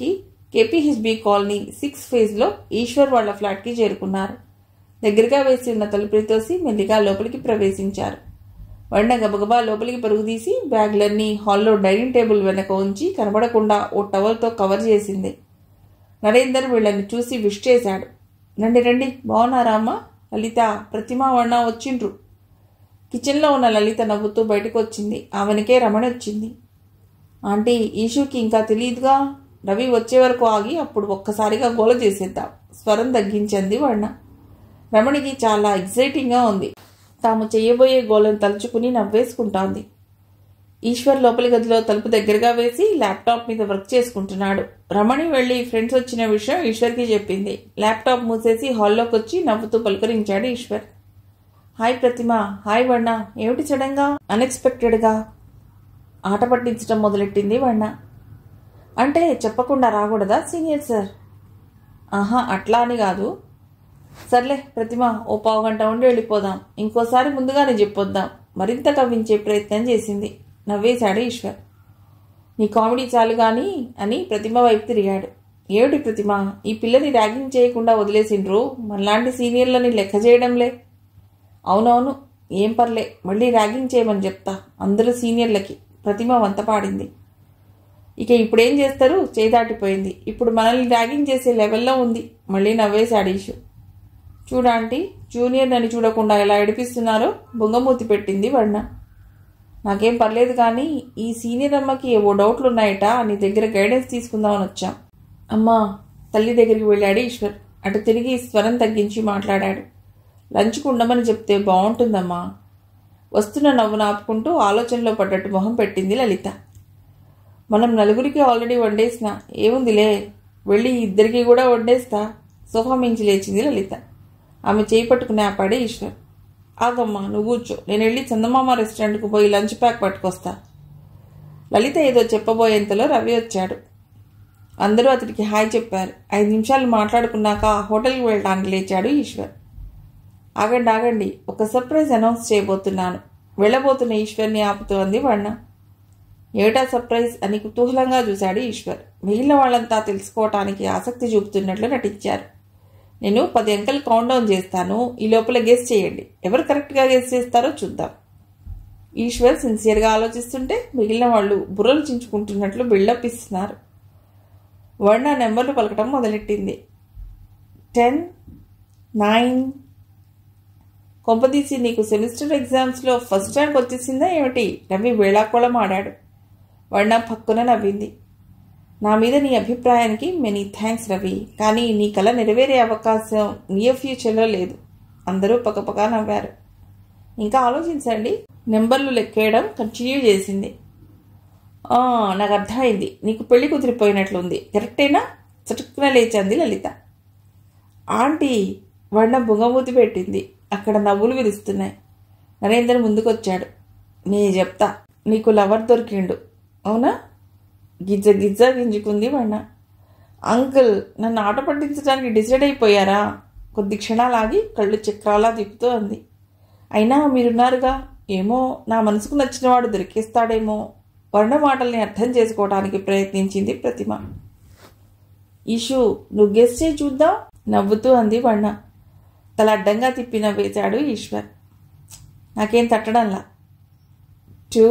S1: కేపీహెచ్బి కాలనీ సిక్స్ ఫేజ్లో ఈశ్వర్ వాళ్ళ ఫ్లాట్కి చేరుకున్నారు దగ్గరగా వేసి ఉన్న తలుపులు తోసి మెల్లిగా లోపలికి ప్రవేశించారు వర్ణ గబగబా లోపలికి పరుగు తీసి బ్యాగ్లన్నీ హాల్లో డైనింగ్ టేబుల్ వెనక ఉంచి కనబడకుండా ఓ టవల్తో కవర్ చేసింది నరేందర్ వీళ్ళని చూసి విష్ చేశాడు రండి రండి బాగున్నారా అమ్మా లలిత ప్రతిమ వర్ణ వచ్చిండ్రు కిచెన్లో ఉన్న లలిత నవ్వుతూ బయటకు వచ్చింది ఆమెనికే రమణ వచ్చింది ఆంటీ ఈషుకి ఇంకా తెలియదుగా రవి వచ్చే వరకు ఆగి అప్పుడు ఒక్కసారిగా గోల చేసేద్దాం స్వరం తగ్గించింది వర్ణ రమణికి చాలా ఎగ్జైటింగ్గా ఉంది తాము చేయబోయే గోలను తలుచుకుని నవ్వేసుకుంటోంది ఈశ్వర్ లోపలి గదిలో తలుపు దగ్గరగా వేసి ల్యాప్టాప్ మీద వర్క్ చేసుకుంటున్నాడు రమణి వెళ్లి ఫ్రెండ్స్ వచ్చిన విషయం ఈశ్వర్కి చెప్పింది ల్యాప్టాప్ మూసేసి హాల్లోకి వచ్చి నవ్వుతూ పలుకరించాడు ఈశ్వర్ హాయ్ ప్రతిమ హాయ్ వర్ణ ఏమిటి సడన్గా అన్ఎక్స్పెక్టెడ్గా ఆట పట్టించడం మొదలెట్టింది వర్ణ అంటే చెప్పకుండా రాకూడదా సీనియర్ సార్ ఆహా అట్లా అని కాదు సర్లే ప్రతిమ ఓ పావు గంట ఉండి వెళ్ళిపోదాం ఇంకోసారి ముందుగానే చెప్పొద్దాం మరింత కవ్వించే ప్రయత్నం చేసింది నవ్వేశాడు ఈశ్వర్ నీ కామెడీ చాలు గాని అని ప్రతిమ వైపు తిరిగాడు ఏమిటి ప్రతిమ ఈ పిల్లని ర్యాగింగ్ చేయకుండా వదిలేసిండ్రు మనలాంటి సీనియర్లని లెక్క చేయడంలే అవునవును ఏం పర్లే మళ్ళీ ర్యాగింగ్ చేయమని చెప్తా అందరూ సీనియర్లకి ప్రతిమ వంత పాడింది ఇక ఇప్పుడేం చేస్తారు చేదాటిపోయింది ఇప్పుడు మనల్ని ర్యాగింగ్ చేసే లెవెల్లో ఉంది మళ్ళీ నవ్వేశాడు ఈషు చూడాంటీ జూనియర్ నన్ను చూడకుండా ఎలా ఏడిపిస్తున్నారో బొంగమూతి పెట్టింది వర్ణ నాకేం పర్లేదు కానీ ఈ సీనియర్ అమ్మకి ఏవో డౌట్లు ఉన్నాయట నీ దగ్గర గైడెన్స్ తీసుకుందామని వచ్చాం అమ్మా తల్లి దగ్గరికి వెళ్ళాడు ఈశ్వర్ అటు తిరిగి స్వరం తగ్గించి మాట్లాడాడు లంచ్కు ఉండమని చెప్తే బాగుంటుందమ్మా వస్తున్న నవ్వును ఆపుకుంటూ ఆలోచనలో పడ్డట్టు మొహం పెట్టింది లలిత మనం నలుగురికి ఆల్రెడీ వండేసిన ఏముందిలే వెళ్ళి ఇద్దరికి కూడా వండేస్తా సోఫా మించి లేచింది లలిత ఆమె చేయి పట్టుకుని ఆపాడే ఈశ్వర్ ఆగమ్మా నువ్వు కూర్చో నేను వెళ్ళి చందమామ రెస్టారెంట్కు పోయి లంచ్ ప్యాక్ పట్టుకొస్తా లలిత ఏదో చెప్పబోయేంతలో రవి వచ్చాడు అందరూ అతడికి హాయ్ చెప్పారు ఐదు నిమిషాలు మాట్లాడుకున్నాక హోటల్కి వెళ్ళడానికి లేచాడు ఈశ్వర్ ఆగండి ఆగండి ఒక సర్ప్రైజ్ అనౌన్స్ చేయబోతున్నాను వెళ్ళబోతున్న ఈశ్వర్ని ఆపుతోంది వర్ణ ఏటా సర్ప్రైజ్ అని కుతూహలంగా చూశాడు ఈశ్వర్ మిగిలిన వాళ్ళంతా తెలుసుకోవటానికి ఆసక్తి చూపుతున్నట్లు నటించారు నేను పది అంకెలు కౌంట్ డౌన్ చేస్తాను ఈ లోపల గెస్ చేయండి ఎవరు కరెక్ట్గా గెస్ చేస్తారో చూద్దాం ఈశ్వర్ సిన్సియర్గా ఆలోచిస్తుంటే మిగిలిన వాళ్ళు బుర్రలు చించుకుంటున్నట్లు బిల్డప్ ఇస్తున్నారు వర్ణ నెంబర్లు పలకటం మొదలెట్టింది టెన్ నైన్ కొంపదీసి నీకు సెమిస్టర్ ఎగ్జామ్స్లో ఫస్ట్ ర్యాంక్ వచ్చేసిందా ఏమిటి రవి వేళాకోళం ఆడాడు వర్ణ పక్కున నవ్వింది నా మీద నీ అభిప్రాయానికి మెనీ థ్యాంక్స్ రవి కానీ నీ కళ నెరవేరే అవకాశం నియర్ ఫ్యూచర్లో లేదు అందరూ పక్కపక్క నవ్వారు ఇంకా ఆలోచించండి నెంబర్లు లెక్కేయడం కంటిన్యూ చేసింది "ఆ, నాకు అర్థమైంది నీకు పెళ్లి కుదిరిపోయినట్లుంది కరెక్టేనా చటుక్కున లేచంది లలిత ఆంటీ వర్ణ బుంగమూతి పెట్టింది అక్కడ నవ్వులు విరుస్తున్నాయి నరేందర్ ముందుకొచ్చాడు నీ చెప్తా నీకు లవర్ దొరికిండు అవునా గిజ్జ గిజ్జ గింజుకుంది వర్ణ అంకుల్ నన్ను ఆట పట్టించడానికి డిసైడ్ అయిపోయారా కొద్ది క్షణాలాగి కళ్ళు చక్రాలా తిప్పుతూ అంది అయినా మీరున్నారుగా ఏమో నా మనసుకు నచ్చినవాడు దొరికేస్తాడేమో వర్ణ మాటల్ని అర్థం చేసుకోవడానికి ప్రయత్నించింది ప్రతిమ ఈషు నువ్వు గెస్ చేయి చూద్దాం నవ్వుతూ అంది వర్ణ తల అడ్డంగా తిప్పి నవ్వేశాడు ఈశ్వర్ నాకేం తట్టడంలా టూ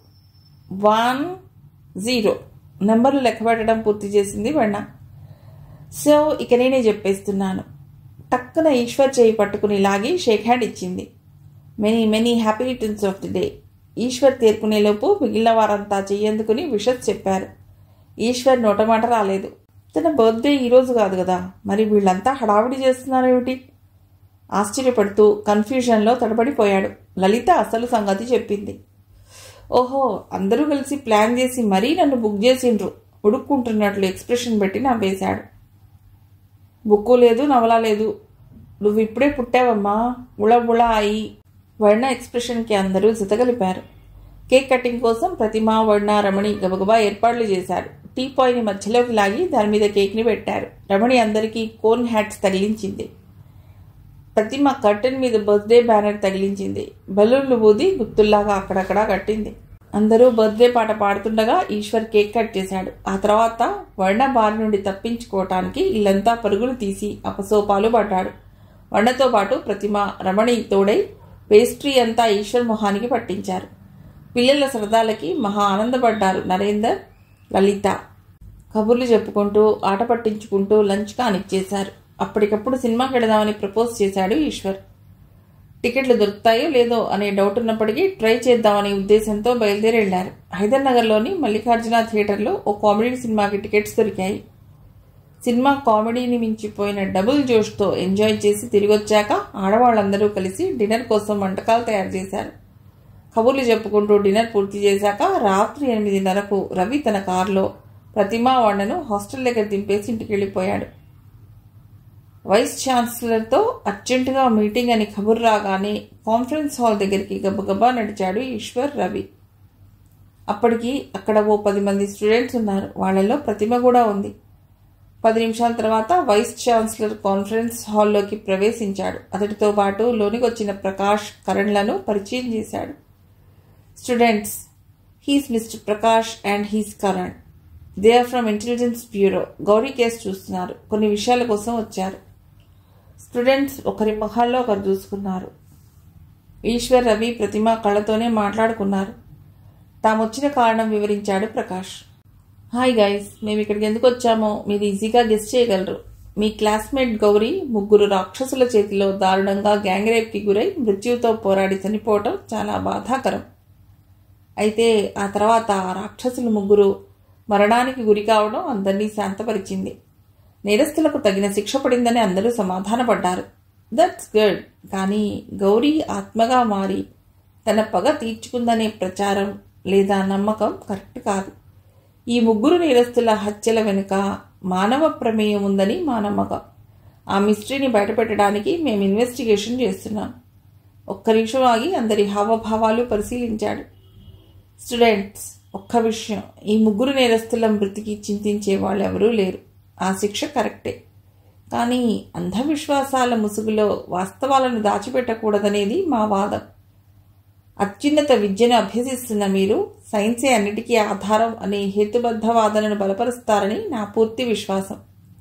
S1: వన్ జీరో నెంబర్లు లెక్క పెట్టడం పూర్తి చేసింది వర్ణ సో ఇక నేనే చెప్పేస్తున్నాను టక్కున ఈశ్వర్ చేయి పట్టుకుని లాగి షేక్ హ్యాండ్ ఇచ్చింది many many happy returns of the day Eshwar తేరుకునేలోపు మిగిలిన వారంతా చెయ్యందుకుని విషస్ చెప్పారు ఈశ్వర్ నోటమాట రాలేదు తన బర్త్డే ఈరోజు కాదు కదా మరి వీళ్ళంతా హడావిడి చేస్తున్నారేమిటి ఆశ్చర్యపడుతూ కన్ఫ్యూజన్లో తడబడిపోయాడు లలిత అసలు సంగతి చెప్పింది ఓహో అందరూ కలిసి ప్లాన్ చేసి మరీ నన్ను బుక్ చేసిండ్రు ఉడుక్కుంటున్నట్లు ఎక్స్ప్రెషన్ పెట్టి నవ్వేశాడు బుక్కు లేదు నవల లేదు నువ్వు ఇప్పుడే పుట్టావమ్మా ఉళ ఉళ అయి వర్ణ ఎక్స్ప్రెషన్కి అందరూ జతగలిపారు కేక్ కటింగ్ కోసం ప్రతిమ వర్ణ రమణి గబగబా ఏర్పాట్లు చేశారు టీ పాయ్ని మధ్యలోకి లాగి దాని మీద కేక్ని పెట్టారు రమణి అందరికీ కోన్ హ్యాట్స్ తగిలించింది ప్రతిమ కర్టెన్ మీద బర్త్డే బ్యానర్ తగిలించింది బలూన్లు ఊది గుత్తుల్లాగా అక్కడక్కడా కట్టింది అందరూ బర్త్డే పాట పాడుతుండగా ఈశ్వర్ కేక్ కట్ చేశాడు ఆ తర్వాత వర్ణ బారి నుండి తప్పించుకోవటానికి ఇల్లంతా పరుగులు తీసి అపసోపాలు పడ్డాడు వర్ణతో పాటు ప్రతిమ రమణి తోడై పేస్ట్రీ అంతా ఈశ్వర్ మొహానికి పట్టించారు పిల్లల సరదాలకి మహా ఆనందపడ్డారు నరేందర్ లలిత కబుర్లు చెప్పుకుంటూ ఆట పట్టించుకుంటూ లంచ్ కానిచ్చేశారు అప్పటికప్పుడు సినిమాకి వెళదామని ప్రపోజ్ చేశాడు ఈశ్వర్ టికెట్లు దొరుకుతాయో లేదో అనే డౌట్ ఉన్నప్పటికీ ట్రై చేద్దామనే ఉద్దేశంతో బయలుదేరి వెళ్లారు హైదర్ నగర్లోని మల్లికార్జున థియేటర్లో ఓ కామెడీ సినిమాకి టికెట్స్ దొరికాయి సినిమా కామెడీని మించిపోయిన డబుల్ జోష్తో ఎంజాయ్ చేసి తిరిగి వచ్చాక ఆడవాళ్ళందరూ కలిసి డిన్నర్ కోసం వంటకాలు తయారు చేశారు కబుర్లు చెప్పుకుంటూ డిన్నర్ పూర్తి చేశాక రాత్రి ఎనిమిదిన్నరకు రవి తన కారులో ప్రతిమా వాళ్లను హాస్టల్ దగ్గర దింపేసి ఇంటికి వెళ్ళిపోయాడు వైస్ ఛాన్సలర్తో అర్జెంటుగా మీటింగ్ అని కబురు రాగానే కాన్ఫరెన్స్ హాల్ దగ్గరికి గబగబా నడిచాడు ఈశ్వర్ రవి అప్పటికి అక్కడ ఓ పది మంది స్టూడెంట్స్ ఉన్నారు వాళ్ళలో ప్రతిమ కూడా ఉంది పది నిమిషాల తర్వాత వైస్ ఛాన్సలర్ కాన్ఫరెన్స్ హాల్లోకి ప్రవేశించాడు అతడితో పాటు లోనికి వచ్చిన ప్రకాష్ కరణ్లను పరిచయం చేశాడు students he's mister Prakash and he's Karan they are from intelligence bureau Gauri case చూస్తున్నారు కొన్ని విషయాల కోసం వచ్చారు స్టూడెంట్స్ ఒకరి మొహాల్లో ఒకరు చూసుకున్నారు ఈశ్వర్ రవి ప్రతిమ కళ్ళతోనే మాట్లాడుకున్నారు తామొచ్చిన కారణం వివరించాడు ప్రకాష్ హాయ్ గైస్ మేము ఇక్కడికి ఎందుకు వచ్చామో మీరు ఈజీగా గెస్ట్ చేయగలరు మీ క్లాస్మేట్ గౌరీ ముగ్గురు రాక్షసుల చేతిలో దారుణంగా గ్యాంగ్ రేప్కి గురై మృత్యువుతో పోరాడి చనిపోవటం చాలా బాధాకరం అయితే ఆ తర్వాత ఆ రాక్షసులు ముగ్గురు మరణానికి గురి కావడం అందరినీ శాంతపరిచింది నేరస్తులకు తగిన శిక్ష పడిందని అందరూ సమాధానపడ్డారు దట్స్ గుడ్ కానీ గౌరీ ఆత్మగా మారి తన పగ తీర్చుకుందనే ప్రచారం లేదా నమ్మకం కరెక్ట్ కాదు ఈ ముగ్గురు నేరస్తుల హత్యల వెనుక మానవ ప్రమేయం ఉందని మా నమ్మకం ఆ మిస్టరీని బయటపెట్టడానికి మేము ఇన్వెస్టిగేషన్ చేస్తున్నాం ఒక్క నిమిషం ఆగి అందరి హావభావాలు పరిశీలించాడు స్టూడెంట్స్ ఒక్క విషయం ఈ ముగ్గురు నేరస్తుల మృతికి చింతించే వాళ్ళు ఎవరూ లేరు ఆ శిక్ష కరెక్టే కానీ అంధవిశ్వాసాల ముసుగులో వాస్తవాలను దాచిపెట్టకూడదనేది మా వాదం అత్యున్నత విద్యను అభ్యసిస్తున్న మీరు సైన్సే అన్నిటికీ ఆధారం అనే హేతుబద్ధ వాదనను బలపరుస్తారని నా పూర్తి విశ్వాసం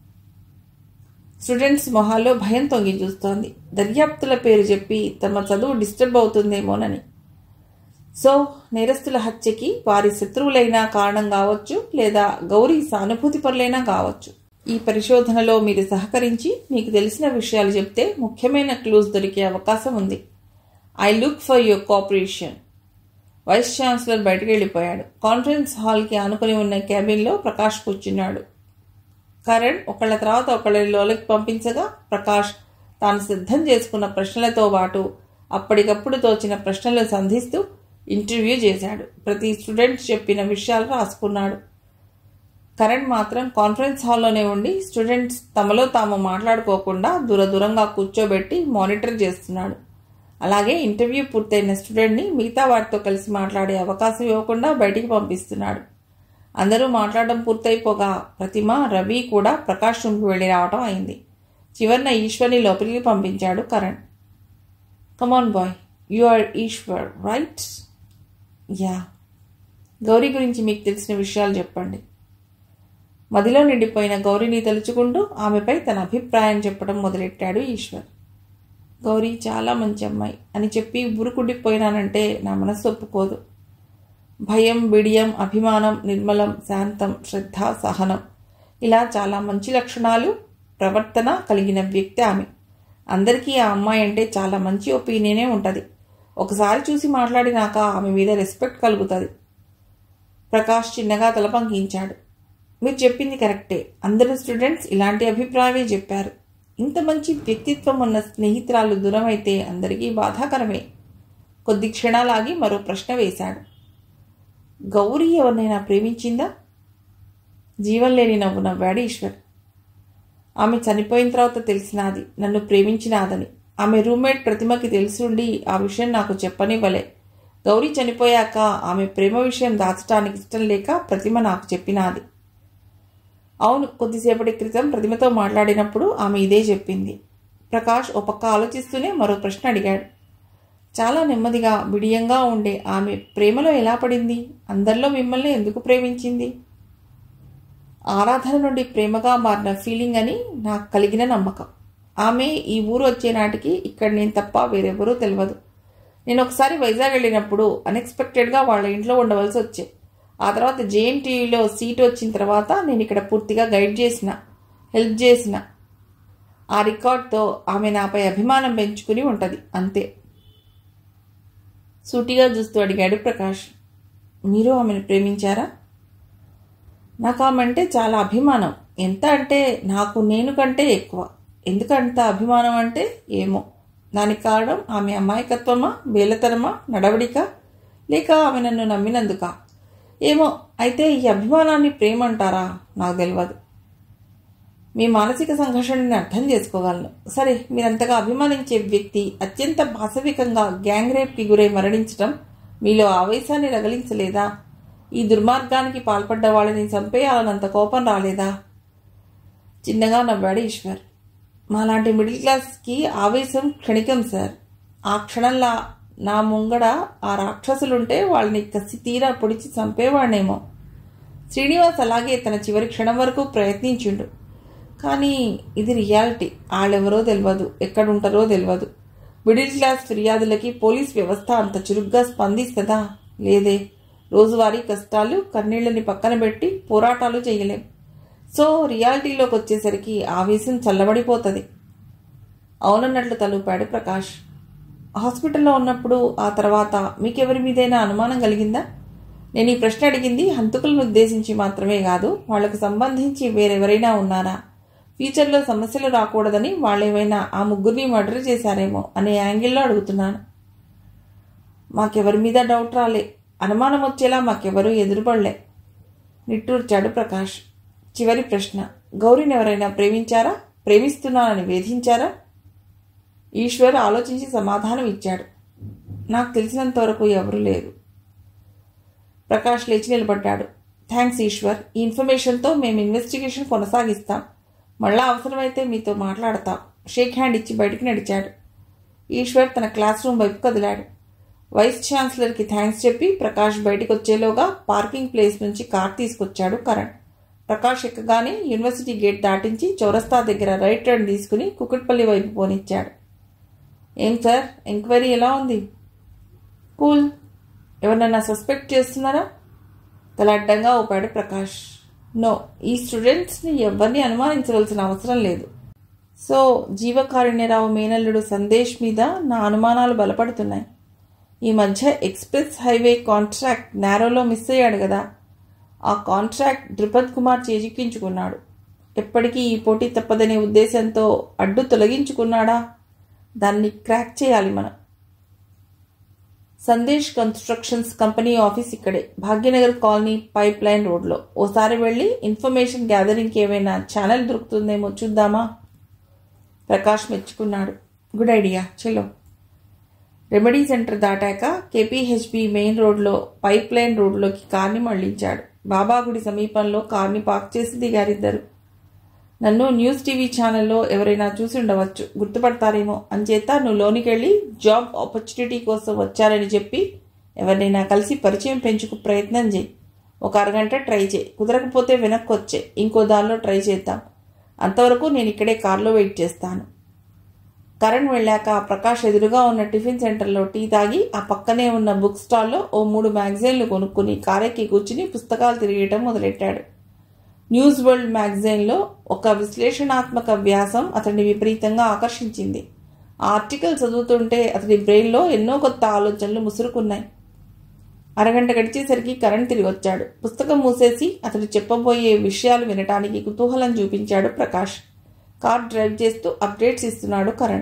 S1: స్టూడెంట్స్ మొహాల్లో భయం తొంగి చూస్తోంది దర్యాప్తుల పేరు చెప్పి తమ చదువు డిస్టర్బ్ అవుతుందేమోనని సో నేరస్తుల హత్యకి వారి శత్రువులైనా కారణం కావచ్చు లేదా గౌరీ సానుభూతి పరులైనా కావచ్చు ఈ పరిశోధనలో మీరు సహకరించి మీకు తెలిసిన విషయాలు చెప్తే ముఖ్యమైన క్లూస్ దొరికే అవకాశం ఉంది I look for your cooperation vice chancellor బయటకు వెళ్ళిపోయాడు కాన్ఫరెన్స్ హాల్కి ఆనుకుని ఉన్న క్యాబిన్లో ప్రకాష్ కూర్చున్నాడు కరణ్ ఒకళ్ళ తర్వాత ఒకళ్ళని లోలకి పంపించగా ప్రకాష్ తాను సిద్ధం చేసుకున్న ప్రశ్నలతో పాటు అప్పటికప్పుడు తోచిన ప్రశ్నలు సంధిస్తూ ఇంటర్వ్యూ చేశాడు ప్రతి స్టూడెంట్ చెప్పిన విషయాలు రాసుకున్నాడు కరణ్ మాత్రం కాన్ఫరెన్స్ హాల్లోనే ఉండి స్టూడెంట్స్ తమలో తాము మాట్లాడుకోకుండా దూర దూరంగా కూర్చోబెట్టి మానిటర్ చేస్తున్నాడు అలాగే ఇంటర్వ్యూ పూర్తయిన స్టూడెంట్ని మిగతా వారితో కలిసి మాట్లాడే అవకాశం ఇవ్వకుండా బయటికి పంపిస్తున్నాడు అందరూ మాట్లాడడం పూర్తయిపోగా ప్రతిమ రవి కూడా ప్రకాష్ రూమ్కి వెళ్ళి రావడం అయింది చివరిన ఈశ్వర్ని లోపలికి పంపించాడు Karan come on boy you are Eshwar right yeah Gauri గురించి మీకు తెలిసిన విషయాలు చెప్పండి మదిలో నిండిపోయిన గౌరీని తలుచుకుంటూ ఆమెపై తన అభిప్రాయం చెప్పడం మొదలెట్టాడు ఈశ్వర్ గౌరీ చాలా మంచి అమ్మాయి అని చెప్పి బురుకుడిపోయినానంటే నా మనస్సు ఒప్పుకోదు భయం బిడియం అభిమానం నిర్మలం శాంతం శ్రద్ధ సహనం ఇలా చాలా మంచి లక్షణాలు ప్రవర్తన కలిగిన వ్యక్తి ఆమె అందరికీ ఆ అమ్మాయి అంటే చాలా మంచి ఒపీనియనే ఉంటుంది ఒకసారి చూసి మాట్లాడినాక ఆమె మీద రెస్పెక్ట్ కలుగుతుంది ప్రకాష్ చిన్నగా తల పంకించాడు మీరు చెప్పింది కరెక్టే అందరు స్టూడెంట్స్ ఇలాంటి అభిప్రాయమే చెప్పారు ఇంత మంచి వ్యక్తిత్వం ఉన్న స్నేహితురాలు దూరమైతే అందరికీ బాధాకరమే కొద్ది క్షణాలాగి మరో ప్రశ్న వేశాడు గౌరీ ఎవరినైనా ప్రేమించిందా జీవం లేని నవ్వు నవ్వాడు ఈశ్వర్ ఆమె చనిపోయిన తర్వాత తెలిసినది నన్ను ప్రేమించినాదని ఆమె రూమ్మేట్ ప్రతిమకి తెలిసుండి ఆ విషయం నాకు చెప్పనివ్వలే గౌరీ చనిపోయాక ఆమె ప్రేమ విషయం దాచడానికి ఇష్టం లేక ప్రతిమ నాకు చెప్పినాది అవును కొద్దిసేపటి క్రితం ప్రతిమతో మాట్లాడినప్పుడు ఆమె ఇదే చెప్పింది ప్రకాష్ ఒక పక్క ఆలోచిస్తూనే మరో ప్రశ్న అడిగాడు చాలా నెమ్మదిగా బిడియంగా ఉండే ఆమె ప్రేమలో ఎలా పడింది అందరిలో మిమ్మల్ని ఎందుకు ప్రేమించింది ఆరాధన నుండి ప్రేమగా మారిన ఫీలింగ్ అని నాకు కలిగిన నమ్మకం ఆమె ఈ ఊరు వచ్చే నాటికి ఇక్కడ నేను తప్ప వేరెవరూ తెలియదు నేను ఒకసారి వైజాగ్ వెళ్ళినప్పుడు అన్ఎక్స్పెక్టెడ్గా వాళ్ళ ఇంట్లో ఉండవలసి వచ్చే ఆ తర్వాత జేఎన్టీయూలో సీట్ వచ్చిన తర్వాత నేను ఇక్కడ పూర్తిగా గైడ్ చేసిన హెల్ప్ చేసిన ఆ రికార్డ్తో ఆమె నాపై అభిమానం పెంచుకుని ఉంటుంది అంతే సూటిగా చూస్తూ అడిగాడు ప్రకాష్ మీరు ఆమెను ప్రేమించారా నాకు ఆమె అంటే చాలా అభిమానం ఎంత అంటే నాకు నేను కంటే ఎక్కువ ఎందుకంత అభిమానం అంటే ఏమో దానికి కారణం ఆమె అమాయకత్వమా బేలతనమా నడవడిక లేక ఆమె నన్ను నమ్మినందుక ఏమో అయితే ఈ అభిమానాన్ని ప్రేమ అంటారా నాకు తెలియదు మీ మానసిక సంఘర్షణని అర్థం చేసుకోగలను సరే మీరంతగా అభిమానించే వ్యక్తి అత్యంత పాశవికంగా గ్యాంగ్ రేప్కి గురై మరణించడం మీలో ఆవేశాన్ని రగిలించలేదా ఈ దుర్మార్గానికి పాల్పడ్డ వాళ్ళని చంపేయాలన్నంత కోపం రాలేదా చిన్నగా నవ్వాడు ఈశ్వర్ మాలాంటి మిడిల్ క్లాస్కి ఆవేశం క్షణికం సార్ ఆ క్షణంలా నా ముంగడ ఆ రాక్షసులుంటే వాళ్ళని కసి తీరా పొడిచి చంపేవాడేమో శ్రీనివాస్ అలాగే తన చివరి క్షణం వరకు ప్రయత్నించిండు కానీ ఇది రియాలిటీ వాళ్ళెవరో తెలియదు ఎక్కడుంటారో తెలియదు మిడిల్ క్లాస్ ఫిర్యాదులకి పోలీస్ వ్యవస్థ అంత చురుగ్గా స్పందిస్తుందా లేదే రోజువారీ కష్టాలు కన్నీళ్ళని పక్కన పెట్టి పోరాటాలు చేయలేం సో రియాలిటీలోకి వచ్చేసరికి ఆవేశం చల్లబడిపోతుంది అవునన్నట్లు తలూపాడు ప్రకాష్ హాస్పిటల్లో ఉన్నప్పుడు ఆ తర్వాత మీకెవరి మీదైనా అనుమానం కలిగిందా నేను ఈ ప్రశ్న అడిగింది హంతకులను ఉద్దేశించి మాత్రమే కాదు వాళ్లకు సంబంధించి వేరెవరైనా ఉన్నారా ఫ్యూచర్లో సమస్యలు రాకూడదని వాళ్ళేమైనా ఆ ముగ్గురిని మర్డర్ చేశారేమో అనే యాంగిల్లో అడుగుతున్నాను మాకెవరి మీద డౌట్ రాలే అనుమానం వచ్చేలా మాకెవరూ ఎదురుపడలే నిట్టూర్చాడు ప్రకాష్ చివరి ప్రశ్న గౌరీని ఎవరైనా ప్రేమించారా ప్రేమిస్తున్నానని వేధించారా ఈశ్వర్ ఆలోచించి సమాధానం ఇచ్చాడు నాకు తెలిసినంత వరకు ఎవరూ లేరు ప్రకాష్ లేచి నిలబడ్డాడు థ్యాంక్స్ ఈశ్వర్ ఈ ఇన్ఫర్మేషన్తో మేము ఇన్వెస్టిగేషన్ కొనసాగిస్తాం మళ్ళా అవసరమైతే మీతో మాట్లాడతాం షేక్ హ్యాండ్ ఇచ్చి బయటికి నడిచాడు ఈశ్వర్ తన క్లాస్ రూమ్ వైపు కదిలాడు వైస్ ఛాన్సలర్కి థ్యాంక్స్ చెప్పి ప్రకాష్ బయటికి వచ్చేలోగా పార్కింగ్ ప్లేస్ నుంచి కార్ తీసుకొచ్చాడు కరణ్ ప్రకాష్ ఎక్కగానే యూనివర్సిటీ గేట్ దాటించి చౌరస్తా దగ్గర రైట్ టర్న్ తీసుకుని కుకుట్పల్లి వైపు పోనిచ్చాడు ఏం సార్ ఎంక్వైరీ ఎలా ఉంది కూల్ ఎవరినన్నా సస్పెక్ట్ చేస్తున్నారా తల అడ్డంగా ఊపాడు ప్రకాష్ నో ఈ స్టూడెంట్స్ని ఎవరిని అనుమానించవలసిన అవసరం లేదు సో జీవకారుణ్యరావు మేనల్లుడు సందేశ్ మీద నా అనుమానాలు బలపడుతున్నాయి ఈ మధ్య ఎక్స్ప్రెస్ హైవే కాంట్రాక్ట్ నారోలో మిస్ అయ్యాడు కదా ఆ కాంట్రాక్ట్ ద్రుపద్ కుమార్ చేజిక్కించుకున్నాడు ఎప్పటికీ ఈ పోటీ తప్పదనే ఉద్దేశంతో అడ్డు తొలగించుకున్నాడా దాన్ని క్రాక్ చేయాలి మనం సందేశ్ కన్స్ట్రక్షన్స్ కంపెనీ ఆఫీస్ ఇక్కడే భాగ్యనగర్ కాలనీ పైప్ లైన్ రోడ్లో ఓసారి వెళ్ళి ఇన్ఫర్మేషన్ గ్యాదరింగ్కి ఏమైనా ఛానల్ దొరుకుతుందేమో చూద్దామా ప్రకాష్ మెచ్చుకున్నాడు గుడ్ ఐడియా చలో రెమెడీ సెంటర్ దాటాక కేపీహెచ్బి మెయిన్ రోడ్లో పైప్ లైన్ రోడ్లోకి కార్ని మళ్లించాడు బాబా గుడి సమీపంలో కార్ని పార్క్ చేసి దిగారిద్దరు నన్ను న్యూస్ టీవీ ఛానల్లో ఎవరైనా చూసి ఉండవచ్చు గుర్తుపడతారేమో అంచేత నువ్వు లోనికి వెళ్ళి జాబ్ ఆపర్చునిటీ కోసం వచ్చారని చెప్పి ఎవరినైనా కలిసి పరిచయం పెంచుకు ప్రయత్నం చేయి ఒక అరగంట ట్రై చేయి కుదరకపోతే వెనక్కి వచ్చే ఇంకో దానిలో ట్రై చేద్దాం అంతవరకు నేను ఇక్కడే కార్లో వెయిట్ చేస్తాను కరణ్ వెళ్ళాక ప్రకాష్ ఎదురుగా ఉన్న టిఫిన్ సెంటర్లో టీ తాగి ఆ పక్కనే ఉన్న బుక్ స్టాల్లో ఓ మూడు మ్యాగజైన్లు కొనుక్కుని కారెక్కి కూర్చుని పుస్తకాలు తిరిగేయటం మొదలెట్టాడు న్యూస్ వరల్డ్ మ్యాగజైన్లో ఒక విశ్లేషణాత్మక వ్యాసం అతన్ని విపరీతంగా ఆకర్షించింది ఆ ఆర్టికల్ చదువుతుంటే అతని బ్రెయిన్లో ఎన్నో కొత్త ఆలోచనలు ముసురుకున్నాయి అరగంట గడిచేసరికి కరణ్ తిరిగి వచ్చాడు పుస్తకం మూసేసి అతడు చెప్పబోయే విషయాలు వినటానికి కుతూహలం చూపించాడు ప్రకాష్ కార్ డ్రైవ్ చేస్తూ అప్డేట్స్ ఇస్తున్నాడు కరణ్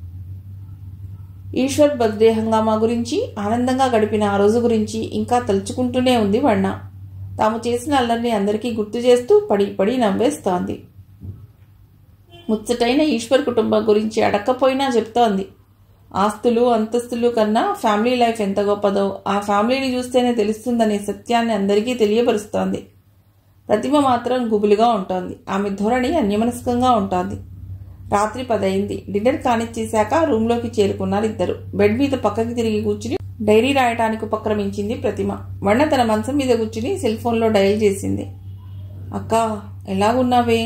S1: ఈశ్వర్ బర్త్డే హంగామా గురించి ఆనందంగా గడిపిన ఆ రోజు గురించి ఇంకా తలుచుకుంటూనే ఉంది వర్ణ తాము చేసిన అల్లరిని అందరికీ గుర్తు చేస్తూ పడి పడి నవ్వేస్తోంది ముచ్చటైన ఈశ్వర్ కుటుంబం గురించి అడక్కపోయినా చెప్తోంది ఆస్తులు అంతస్తులు కన్నా ఫ్యామిలీ లైఫ్ ఎంత గొప్పదో ఆ ఫ్యామిలీని చూస్తేనే తెలుస్తుందనే సత్యాన్ని అందరికీ తెలియపరుస్తోంది ప్రతిమ మాత్రం గుబులుగా ఉంటోంది ఆమె ధోరణి అన్యమనస్కంగా ఉంటోంది రాత్రి పదయింది డిన్నర్ కానిచ్చేశాక రూమ్లోకి చేరుకున్నారు ఇద్దరు బెడ్ మీద పక్కకి తిరిగి కూర్చుని డైరీ రాయటానికి ఉపక్రమించింది ప్రతిమ వన్న తన మంచం మీద కూర్చుని సెల్ ఫోన్లో డయల్ చేసింది అక్క ఎలాగున్నావే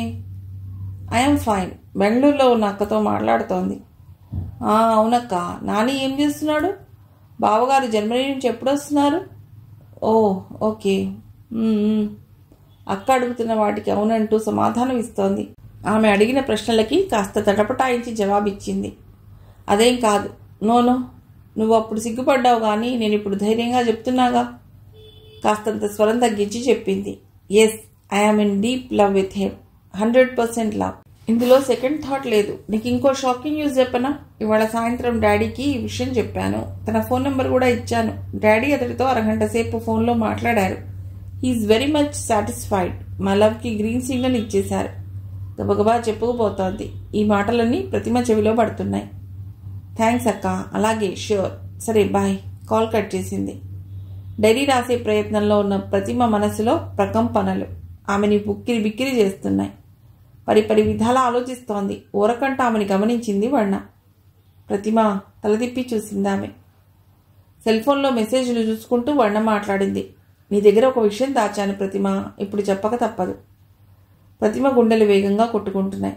S1: ఐఎమ్ ఫైన్ బెంగళూరులో ఉన్న అక్కతో మాట్లాడుతోంది "ఆ, అవునక్క నాని ఏం చేస్తున్నాడు బావగారు జర్మనీ నుంచి ఎప్పుడు వస్తున్నారు ఓ ఓకే "మ్మ్, మ్మ్." అక్క అడుగుతున్న వాటికి అవునంటూ సమాధానం ఇస్తోంది ఆమె అడిగిన ప్రశ్నలకి కాస్త తటపటాయించి జవాబిచ్చింది అదేం కాదు నోనో నువ్వు అప్పుడు సిగ్గుపడ్డావు కానీ నేను ఇప్పుడు ధైర్యంగా చెప్తున్నాగా కాస్తంత స్వరం తగ్గించి చెప్పింది yes I am in deep love with him hundred percent love ఇందులో సెకండ్ థాట్ లేదు నీకు ఇంకో షాకింగ్ న్యూస్ చెప్పనా ఇవాళ సాయంత్రం డాడీకి ఈ విషయం చెప్పాను తన ఫోన్ నెంబర్ కూడా ఇచ్చాను డాడీ అతడితో అరగంట సేపు ఫోన్లో మాట్లాడారు హీఈస్ వెరీ మచ్ సాటిస్ఫైడ్ మా లవ్కి గ్రీన్ సిగ్నల్ ఇచ్చేశారు గబగబా చెప్పుకుపోతోంది ఈ మాటలన్నీ ప్రతిమ చెవిలో పడుతున్నాయి థ్యాంక్స్ అక్క అలాగే ష్యూర్ సరే బాయ్ కాల్ కట్ చేసింది డైరీ రాసే ప్రయత్నంలో ఉన్న ప్రతిమ మనసులో ప్రకంపనలు ఆమెని బుక్కిరి బిక్కిరి చేస్తున్నాయి పరి పరి విధాలా ఆలోచిస్తోంది ఊరకంట ఆమెని గమనించింది వర్ణ ప్రతిమ తలదిప్పి చూసింది ఆమె సెల్ ఫోన్లో మెసేజ్లు చూసుకుంటూ వర్ణ మాట్లాడింది నీ దగ్గర ఒక విషయం దాచాను ప్రతిమ ఇప్పుడు చెప్పక తప్పదు ప్రతిమ గుండెలు వేగంగా కొట్టుకుంటున్నాయి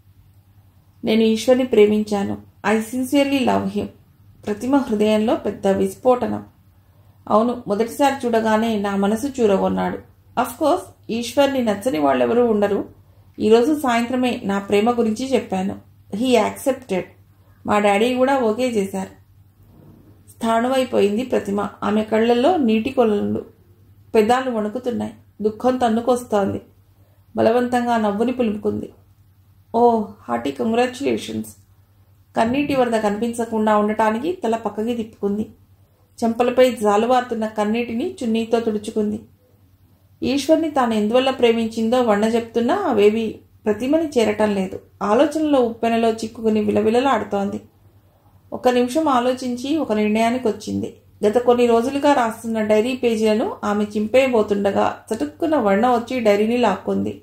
S1: నేను ఈశ్వర్ని ప్రేమించాను I sincerely love him Pratima హృదయంలో పెద్ద విస్ఫోటనం అవును మొదటిసారి చూడగానే నా మనసు చూరగొన్నాడు అఫ్ కోర్స్ ఈశ్వర్ని నచ్చని వాళ్ళెవరూ ఉండరు ఈరోజు సాయంత్రమే నా ప్రేమ గురించి చెప్పాను హీ యాక్సెప్టెడ్ మా డాడీ కూడా ఓకే చేశారు స్థాణువైపోయింది ప్రతిమ ఆమె కళ్ళల్లో నీటి కొలలు పెదాలు వణుకుతున్నాయి దుఃఖం తన్నుకొస్తోంది బలవంతంగా నవ్వుని పులుపుకుంది ఓ హార్టీ కంగ్రాచులేషన్స్ కన్నీటి వరద కనిపించకుండా ఉండటానికి తల పక్కకి తిప్పుకుంది చెంపలపై జాలువారుతున్న కన్నీటిని చున్నీతో తుడుచుకుంది ఈశ్వర్ని తాను ఎందువల్ల ప్రేమించిందో వండ చెప్తున్నా అవేవి ప్రతిమని చేరటం లేదు ఆలోచనలో ఉప్పెనలో చిక్కుకుని విలవిలలాడుతోంది ఒక నిమిషం ఆలోచించి ఒక నిర్ణయానికి వచ్చింది గత కొన్ని రోజులుగా రాస్తున్న డైరీ పేజీలను ఆమె చింపేయబోతుండగా చటుక్కున వర్ణ వచ్చి డైరీని లాక్కుంది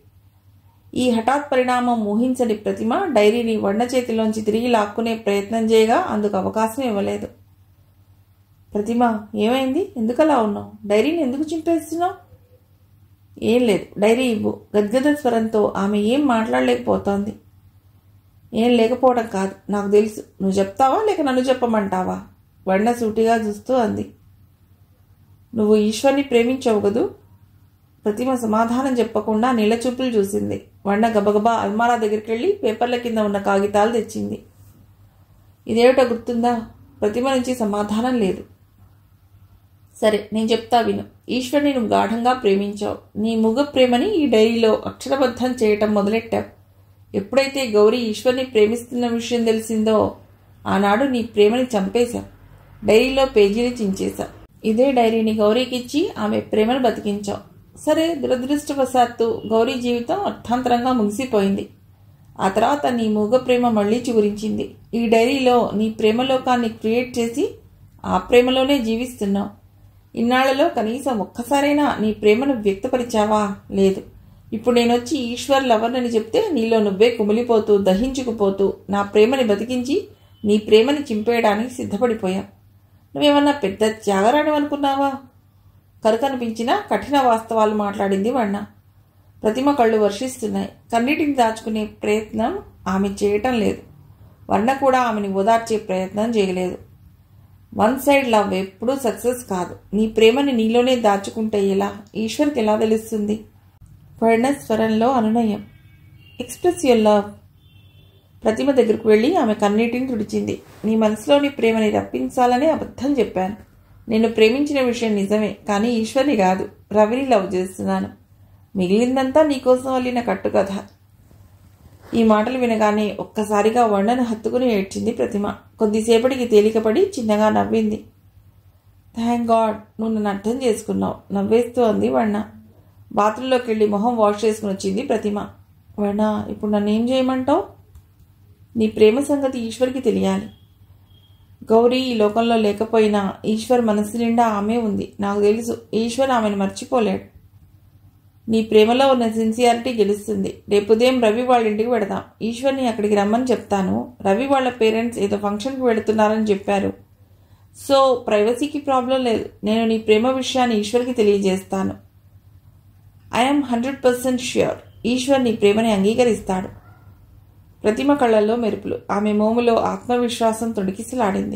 S1: ఈ హఠాత్ పరిణామం ఊహించని ప్రతిమ డైరీని వర్ణ చేతిలోంచి తిరిగి లాక్కునే ప్రయత్నం చేయగా అందుకు అవకాశం ఇవ్వలేదు ప్రతిమ ఏమైంది ఎందుకలా ఉన్నావు డైరీని ఎందుకు చింపేస్తున్నావు ఏం లేదు డైరీ ఇవ్వు గద్గద స్వరంతో ఆమె ఏం మాట్లాడలేకపోతోంది ఏం లేకపోవడం కాదు నాకు తెలుసు నువ్వు చెప్తావా లేక నన్ను చెప్పమంటావా వర్ణ సూటిగా చూస్తూ అంది నువ్వు ఈశ్వర్ని ప్రేమించవు కదూ ప్రతిమ సమాధానం చెప్పకుండా నీళ్ళ చూపులు చూసింది వర్ణ గబగబా అల్మారా దగ్గరికి వెళ్ళి పేపర్ల కింద ఉన్న కాగితాలు తెచ్చింది ఇదేమిటో గుర్తుందా ప్రతిమ నుంచి సమాధానం లేదు సరే నేను చెప్తా విను ఈశ్వర్ని నువ్వు గాఢంగా ప్రేమించావు నీ ముగ ప్రేమని ఈ డైరీలో అక్షరబద్ధం చేయటం మొదలెట్టావు ఎప్పుడైతే గౌరీ ఈశ్వర్ని ప్రేమిస్తున్న విషయం తెలిసిందో ఆనాడు నీ ప్రేమని చంపేశావు డైరీలో పేజీని చించేశావు ఇదే డైరీని గౌరీకి ఇచ్చి ఆమె ప్రేమను బతికించావు సరే దురదృష్టవశాత్తు గౌరీ జీవితం అర్థాంతరంగా ముగిసిపోయింది ఆ తర్వాత నీ మూగ ప్రేమ మళ్ళీ చిగురించింది ఈ డైరీలో నీ ప్రేమలోకాన్ని క్రియేట్ చేసి ఆ ప్రేమలోనే జీవిస్తున్నావు ఇన్నాళ్లలో కనీసం ఒక్కసారైనా నీ ప్రేమను వ్యక్తపరిచావా లేదు ఇప్పుడు నేను వచ్చి ఈశ్వర్ లవర్నని చెప్తే నీలో నువ్వే కుమిలిపోతూ దహించుకుపోతూ నా ప్రేమని బతికించి నీ ప్రేమని చింపేయడానికి సిద్ధపడిపోయా నువ్వేమన్నా పెద్ద త్యాగరాణి అనుకున్నావా కరుకనిపించిన కఠిన వాస్తవాలు మాట్లాడింది వర్ణ ప్రతిమ కళ్ళు వర్షిస్తున్నాయి కన్నీటిని దాచుకునే ప్రయత్నం ఆమె చేయటం లేదు వర్ణ కూడా ఆమెని ఓదార్చే ప్రయత్నం చేయలేదు వన్ సైడ్ లవ్ ఎప్పుడూ సక్సెస్ కాదు నీ ప్రేమని నీలోనే దాచుకుంటే ఎలా ఈశ్వర్కి ఎలా తెలుస్తుంది వర్ణ స్వరంలో అనునయం ఎక్స్ప్రెస్ యువర్ లవ్ ప్రతిమ దగ్గరకు వెళ్ళి ఆమె కన్నీటిని తుడిచింది నీ మనసులోని ప్రేమని రప్పించాలనే అబద్ధం చెప్పాను నేను ప్రేమించిన విషయం నిజమే కానీ ఈశ్వర్ని కాదు రవిని లవ్ చేస్తున్నాను మిగిలిందంతా నీకోసం అల్లిన కట్టుకథ ఈ మాటలు వినగానే ఒక్కసారిగా వండను హత్తుకుని ఏడ్చింది ప్రతిమ కొద్దిసేపటికి తేలికపడి చిన్నగా నవ్వింది థ్యాంక్ గాడ్ నువ్వు నన్ను అర్థం చేసుకున్నావు నవ్వేస్తూ అంది వర్ణ బాత్రూంలోకి వెళ్ళి మొహం వాష్ చేసుకుని వచ్చింది ప్రతిమ వర్ణ ఇప్పుడు నన్ను ఏం చేయమంటావు నీ ప్రేమ సంగతి ఈశ్వర్కి తెలియాలి గౌరీ ఈ లోకంలో లేకపోయినా ఈశ్వర్ మనసు నిండా ఆమె ఉంది నాకు తెలుసు ఈశ్వర్ ఆమెను మర్చిపోలేడు నీ ప్రేమలో ఉన్న సిన్సియారిటీ గెలుస్తుంది రేపు ఉదయం రవి వాళ్ళ ఇంటికి పెడదాం ఈశ్వర్ని అక్కడికి రమ్మని చెప్తాను రవి వాళ్ళ పేరెంట్స్ ఏదో ఫంక్షన్కి వెళుతున్నారని చెప్పారు సో ప్రైవసీకి ప్రాబ్లం లేదు నేను నీ ప్రేమ విషయాన్ని ఈశ్వర్కి తెలియజేస్తాను I'm hundred percent sure Eshwar నీ ప్రేమని అంగీకరిస్తాడు ప్రతిమ కళ్ళల్లో మెరుపులు ఆమె మోములో ఆత్మవిశ్వాసం తొడికిసలాడింది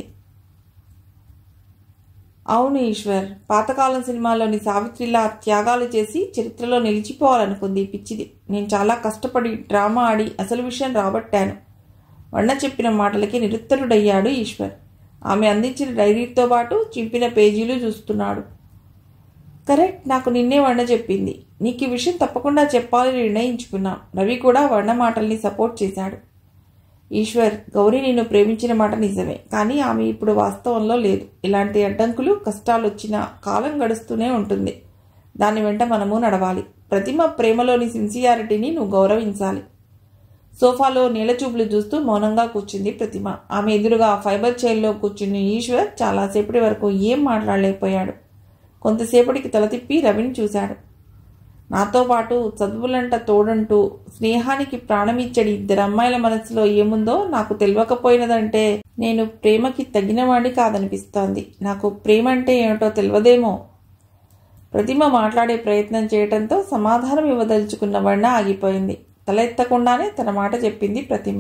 S1: అవును ఈశ్వర్ పాతకాలం సినిమాలోని సావిత్రిలా త్యాగాలు చేసి చరిత్రలో నిలిచిపోవాలనుకుంది ఈ పిచ్చిది నేను చాలా కష్టపడి డ్రామా ఆడి అసలు విషయం రాబట్టాను వన్న చెప్పిన మాటలకి నిరుత్తరుడయ్యాడు ఈశ్వర్ ఆమె అందించిన డైరీతో పాటు చింపిన పేజీలు చూస్తున్నాడు కరెక్ట్ నాకు నిన్నే వర్ణ చెప్పింది నీకు ఈ విషయం తప్పకుండా చెప్పాలని నిర్ణయించుకున్నాం రవి కూడా వర్ణ మాటల్ని సపోర్ట్ చేశాడు ఈశ్వర్ గౌరీ నిన్ను ప్రేమించిన మాట నిజమే కానీ ఆమె ఇప్పుడు వాస్తవంలో లేదు ఇలాంటి అడ్డంకులు కష్టాలు వచ్చినా కాలం గడుస్తూనే ఉంటుంది దాని వెంట మనము నడవాలి ప్రతిమ ప్రేమలోని సిన్సియారిటీని నువ్వు గౌరవించాలి సోఫాలో నీలచూపులు చూస్తూ మౌనంగా కూర్చుంది ప్రతిమ ఆమె ఎదురుగా ఫైబర్ చైర్లో కూర్చుని ఈశ్వర్ చాలాసేపటి వరకు ఏం మాట్లాడలేకపోయాడు కొంతసేపటికి తల తిప్పి రవిని చూశాడు నాతో పాటు చదువులంట తోడంటూ స్నేహానికి ప్రాణమిచ్చడి ఇద్దరు అమ్మాయిల మనసులో ఏముందో నాకు తెలియకపోయినదంటే నేను ప్రేమకి తగినవాణ్ణి కాదనిపిస్తోంది నాకు ప్రేమ అంటే ఏమిటో తెలియదేమో ప్రతిమ మాట్లాడే ప్రయత్నం చేయటంతో సమాధానం ఇవ్వదలుచుకున్న వర్ణ ఆగిపోయింది తల ఎత్తకుండానే తన మాట చెప్పింది ప్రతిమ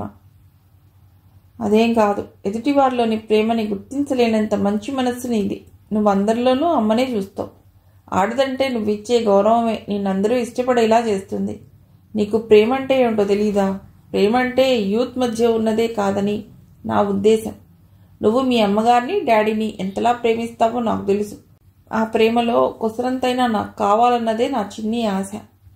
S1: అదేం కాదు ఎదుటివారిలోని ప్రేమని గుర్తించలేనంత మంచి మనస్సు నీది నువ్వు అందరిలోనూ అమ్మనే చూస్తావు ఆడదంటే నువ్వు ఇచ్చే గౌరవమే నిన్నందరూ ఇష్టపడేలా చేస్తుంది నీకు ప్రేమ అంటే ఏమిటో తెలీదా ప్రేమ అంటే యూత్ మధ్య ఉన్నదే కాదని నా ఉద్దేశం నువ్వు మీ అమ్మగారిని డాడీని ఎంతలా ప్రేమిస్తావో నాకు తెలుసు ఆ ప్రేమలో కొసరంతైనా నాకు కావాలన్నదే నా చిన్ని ఆశ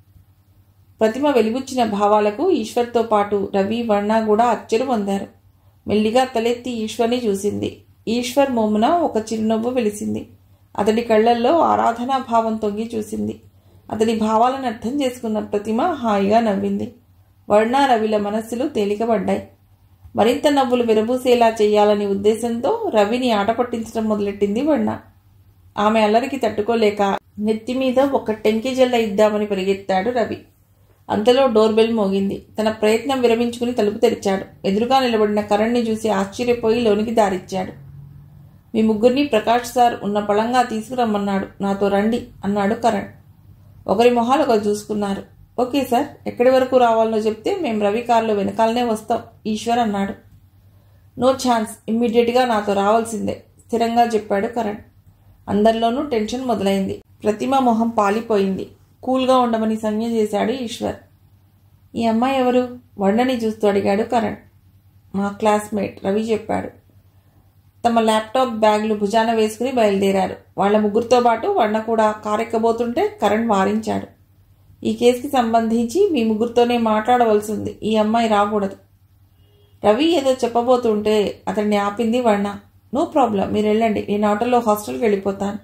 S1: ప్రతిమ వెలుగుచ్చిన భావాలకు ఈశ్వర్తో పాటు రవి వర్ణ కూడా అచ్చరు పొందారు మెల్లిగా తలెత్తి ఈశ్వర్ని చూసింది ఈశ్వర్ మోమున ఒక చిరునవ్వు వెలిసింది అతడి కళ్ళల్లో ఆరాధనా భావం తొంగి చూసింది అతడి భావాలను అర్థం చేసుకున్న ప్రతిమ హాయిగా నవ్వింది వర్ణ రవిల మనస్సులు తేలికపడ్డాయి మరింత నవ్వులు విరబూసేలా చేయాలని ఉద్దేశంతో రవిని ఆట పట్టించడం మొదలెట్టింది వర్ణ ఆమె అల్లరికి తట్టుకోలేక నెత్తి మీద ఒక టెంకి జల్ల ఇద్దామని పరిగెత్తాడు రవి అంతలో డోర్ బెల్ మోగింది తన ప్రయత్నం విరమించుకుని తలుపు తెరిచాడు ఎదురుగా నిలబడిన కరణ్ని చూసి ఆశ్చర్యపోయి లోనికి దారిచ్చాడు మీ ముగ్గురిని ప్రకాష్ సార్ ఉన్న పళంగా తీసుకురమ్మన్నాడు నాతో రండి అన్నాడు కరణ్ ఒకరి మొహాలు ఒకరు చూసుకున్నారు ఓకే సార్ ఎక్కడి వరకు రావాలో చెప్తే మేము రవి కారులో వెనకాలనే వస్తాం ఈశ్వర్ అన్నాడు నో ఛాన్స్ ఇమ్మీడియట్గా నాతో రావాల్సిందే స్థిరంగా చెప్పాడు కరణ్ అందరిలోనూ టెన్షన్ మొదలైంది ప్రతిమ మొహం పాలిపోయింది కూల్గా ఉండమని సంజ్ఞ చేశాడు ఈశ్వర్ ఈ అమ్మాయి ఎవరు వండని చూస్తూ అడిగాడు కరణ్ మా క్లాస్మేట్ రవి చెప్పాడు తమ ల్యాప్టాప్ బ్యాగులు భుజాన వేసుకుని బయలుదేరారు వాళ్ళ ముగ్గురితో పాటు వండ కూడా కారెక్కబోతుంటే కరణ్ వారించాడు ఈ కేసుకి సంబంధించి మీ ముగ్గురితోనే మాట్లాడవలసి ఉంది ఈ అమ్మాయి రాకూడదు రవి ఏదో చెప్పబోతుంటే అతన్ని ఆపింది వర్ణ నో ప్రాబ్లం మీరు వెళ్ళండి నేను ఆటోలో హాస్టల్కి వెళ్ళిపోతాను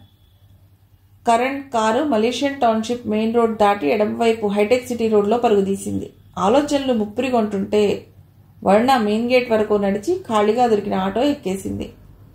S1: current car Malaysian township main road దాటి ఎడమవైపు హైటెక్ సిటీ రోడ్లో పరుగుదీసింది ఆలోచనలు ముప్పిరి కొంటుంటే వర్ణ మెయిన్ గేట్ వరకు నడిచి ఖాళీగా దొరికిన ఆటో ఎక్కేసింది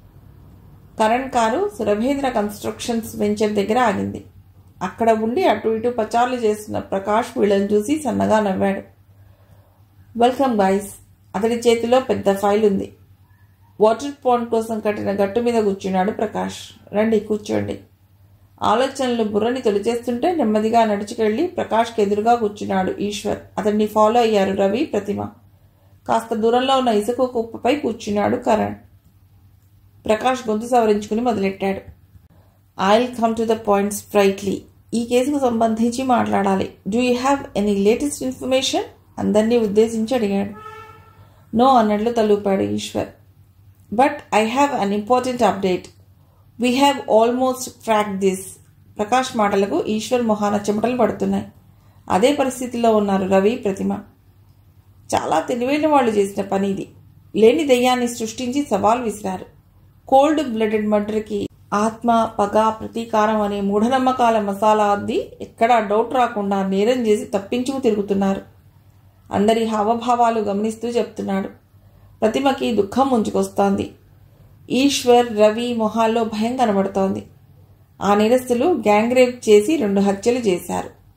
S1: Karan car Surabhendra constructions venture దగ్గర ఆగింది అక్కడ ఉండి అటు ఇటు పచార్లు చేస్తున్న ప్రకాష్ వీళ్ళని చూసి సన్నగా నవ్వాడు వెల్కమ్ గాయస్ అతడి చేతిలో పెద్ద ఫైల్ ఉంది వాటర్ పాండ్ కోసం కట్టిన గట్టు మీద కూర్చున్నాడు ప్రకాష్ రండి కూర్చోండి ఆలోచనలు బుర్రని తొలిచేస్తుంటే నెమ్మదిగా నడుచుకెళ్లి ప్రకాష్కి ఎదురుగా కూర్చున్నాడు ఈశ్వర్ అతన్ని ఫాలో అయ్యారు రవి ప్రతిమ కాస్త దూరంలో ఉన్న ఇసుక కుప్పపై కూర్చున్నాడు కరణ్ ప్రకాష్ గొంతు సవరించుకుని మొదలెట్టాడు I'll come to the point sprightly ఈ కేసుకు సంబంధించి మాట్లాడాలి do you have any latest information అందరినీ ఉద్దేశించి అడిగాడు నో అన్నట్లు తలూపాడు Eshwar but I have an important update we have almost track this Prakash మాటలకు ఈశ్వర్ మొహాన చెమటలు పడుతున్నాయి అదే పరిస్థితిలో ఉన్నారు రవి ప్రతిమ చాలా తెలివైన వాళ్ళు చేసిన పని ఇది లేని దయ్యాన్ని సృష్టించి సవాల్ విసిరారు కోల్డ్ బ్లడెడ్ మర్డర్కి ఆత్మ పగ ప్రతీకారం అనే మూఢనమ్మకాల మసాలా అద్ది ఎక్కడా డౌట్ రాకుండా నేరం చేసి తప్పించుకు తిరుగుతున్నారు అందరి హావభావాలు గమనిస్తూ చెప్తున్నాడు ప్రతిమకి దుఃఖం ముంచుకొస్తోంది ఈశ్వర్ రవి మొహాల్లో భయం కనబడుతోంది ఆ నేరస్తులు గ్యాంగ్ రేప్ చేసి రెండు హత్యలు చేశారు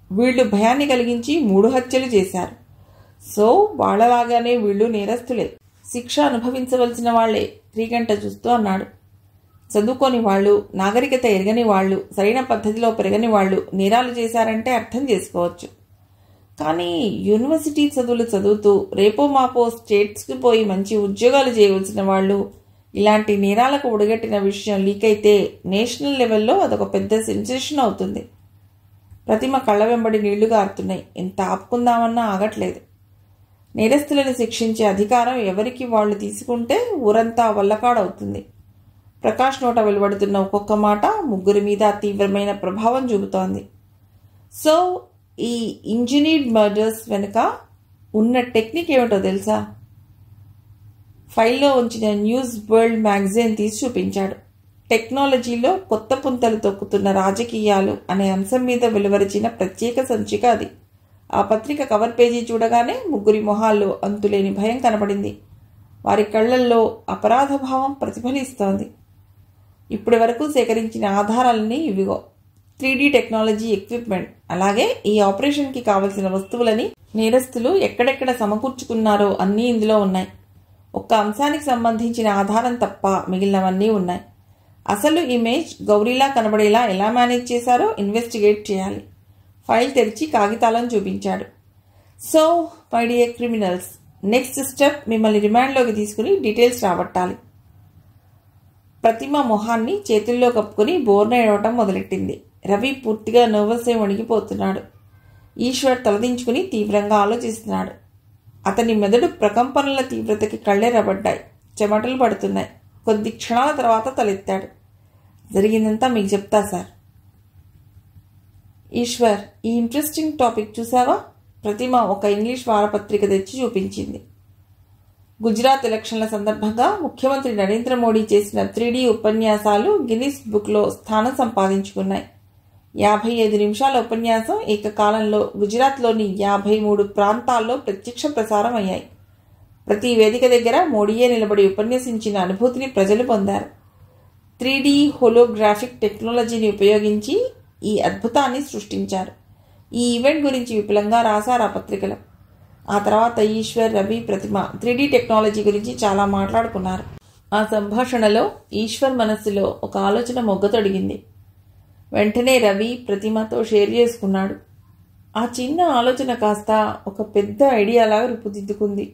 S1: వీళ్ళు భయాన్ని కలిగించి మూడు హత్యలు చేశారు సో వాళ్ళలాగానే వీళ్ళు నేరస్తులే శిక్ష అనుభవించవలసిన వాళ్లే త్రీగంట చూస్తూ అన్నాడు చదువుకోని వాళ్ళు నాగరికత ఎరగని వాళ్ళు సరైన పద్ధతిలో పెరగని వాళ్ళు నేరాలు చేశారంటే అర్థం చేసుకోవచ్చు కానీ యూనివర్సిటీ చదువులు చదువుతూ రేపో మాపో స్టేట్స్కి పోయి మంచి ఉద్యోగాలు చేయవలసిన వాళ్ళు ఇలాంటి నేరాలకు ఉడగట్టిన విషయం లీక్ అయితే నేషనల్ లెవెల్లో అదొక పెద్ద సెన్సేషన్ అవుతుంది ప్రతిమ కళ్ళ వెంబడి నీళ్లు గారుతున్నాయి ఎంత ఆపుకుందామన్నా ఆగట్లేదు నేరస్తులను శిక్షించే అధికారం ఎవరికి వాళ్ళు తీసుకుంటే ఊరంతా వల్లకాడవుతుంది ప్రకాష్ నోట వెలువడుతున్న ఒక్కొక్క మాట ముగ్గురి మీద తీవ్రమైన ప్రభావం చూపుతోంది సో ఈ ఇంజనీర్డ్ మర్డర్స్ వెనుక ఉన్న టెక్నిక్ ఏమిటో తెలుసా ఫైల్లో ఉంచిన న్యూస్ వరల్డ్ మ్యాగజైన్ తీసి చూపించాడు టెక్నాలజీలో కొత్త పుంతలు తొక్కుతున్న రాజకీయాలు అనే అంశం మీద వెలువరిచిన ప్రత్యేక సంచిక అది ఆ పత్రిక కవర్ పేజీ చూడగానే ముగ్గురి మొహాల్లో అంతులేని భయం కనబడింది వారి కళ్ళల్లో అపరాధ భావం ప్రతిఫలిస్తోంది ఇప్పటి వరకు సేకరించిన ఆధారాలని ఇవిగో త్రీ టెక్నాలజీ ఎక్విప్మెంట్ అలాగే ఈ ఆపరేషన్కి కావలసిన వస్తువులని నేరస్తులు ఎక్కడెక్కడ సమకూర్చుకున్నారో అన్నీ ఇందులో ఉన్నాయి ఒక్క అంశానికి సంబంధించిన ఆధారం తప్ప మిగిలినవన్నీ ఉన్నాయి అసలు ఇమేజ్ గౌరీలా కనబడేలా ఎలా మేనేజ్ చేశారో ఇన్వెస్టిగేట్ చేయాలి ఫైల్ తెరిచి కాగితాలను చూపించాడు so my dear criminals next step మిమ్మల్ని రిమాండ్లోకి తీసుకుని డీటెయిల్స్ రాబట్టాలి ప్రతిమ మొహాన్ని చేతుల్లో కప్పుకొని బోర్న ఏడవటం మొదలెట్టింది రవి పూర్తిగా నర్వస్ అయి వణికిపోతున్నాడు ఈశ్వర్ తలదించుకుని తీవ్రంగా ఆలోచిస్తున్నాడు అతని మెదడు ప్రకంపనల తీవ్రతకి కళ్ళెరబడ్డాయి చెమటలు పడుతున్నాయి కొద్ది క్షణాల తర్వాత తలెత్తాడు జరిగిందంతా మీకు చెప్తా సార్ ఈశ్వర్ ఈ ఇంట్రెస్టింగ్ టాపిక్ చూసావా ప్రతిమ ఒక ఇంగ్లీష్ వారపత్రిక తెచ్చి చూపించింది గుజరాత్ ఎలక్షన్ల సందర్భంగా ముఖ్యమంత్రి నరేంద్ర మోడీ చేసిన త్రీడీ ఉపన్యాసాలు గిన్నిస్ బుక్లో స్థానం సంపాదించుకున్నాయి యాభై ఐదు నిమిషాల ఉపన్యాసం ఏకకాలంలో గుజరాత్లోని యాభై మూడు ప్రాంతాల్లో ప్రత్యక్ష ప్రసారం అయ్యాయి ప్రతి వేదిక దగ్గర మోడీయే నిలబడి ఉపన్యసించిన అనుభూతిని ప్రజలు పొందారు త్రీడీ హోలోగ్రాఫిక్ టెక్నాలజీని ఉపయోగించి ఈ అద్భుతాన్ని సృష్టించారు ఈ ఈవెంట్ గురించి విపులంగా రాశారు ఆ పత్రికలో ఆ తర్వాత ఈశ్వర్ రవి ప్రతిమ త్రీడీ టెక్నాలజీ గురించి చాలా మాట్లాడుకున్నారు ఆ సంభాషణలో ఈశ్వర్ మనస్సులో ఒక ఆలోచన మొగ్గతొడిగింది వెంటనే రవి ప్రతిమతో షేర్ చేసుకున్నాడు ఆ చిన్న ఆలోచన కాస్త ఒక పెద్ద ఐడియాలాగా రూపుదిద్దుకుంది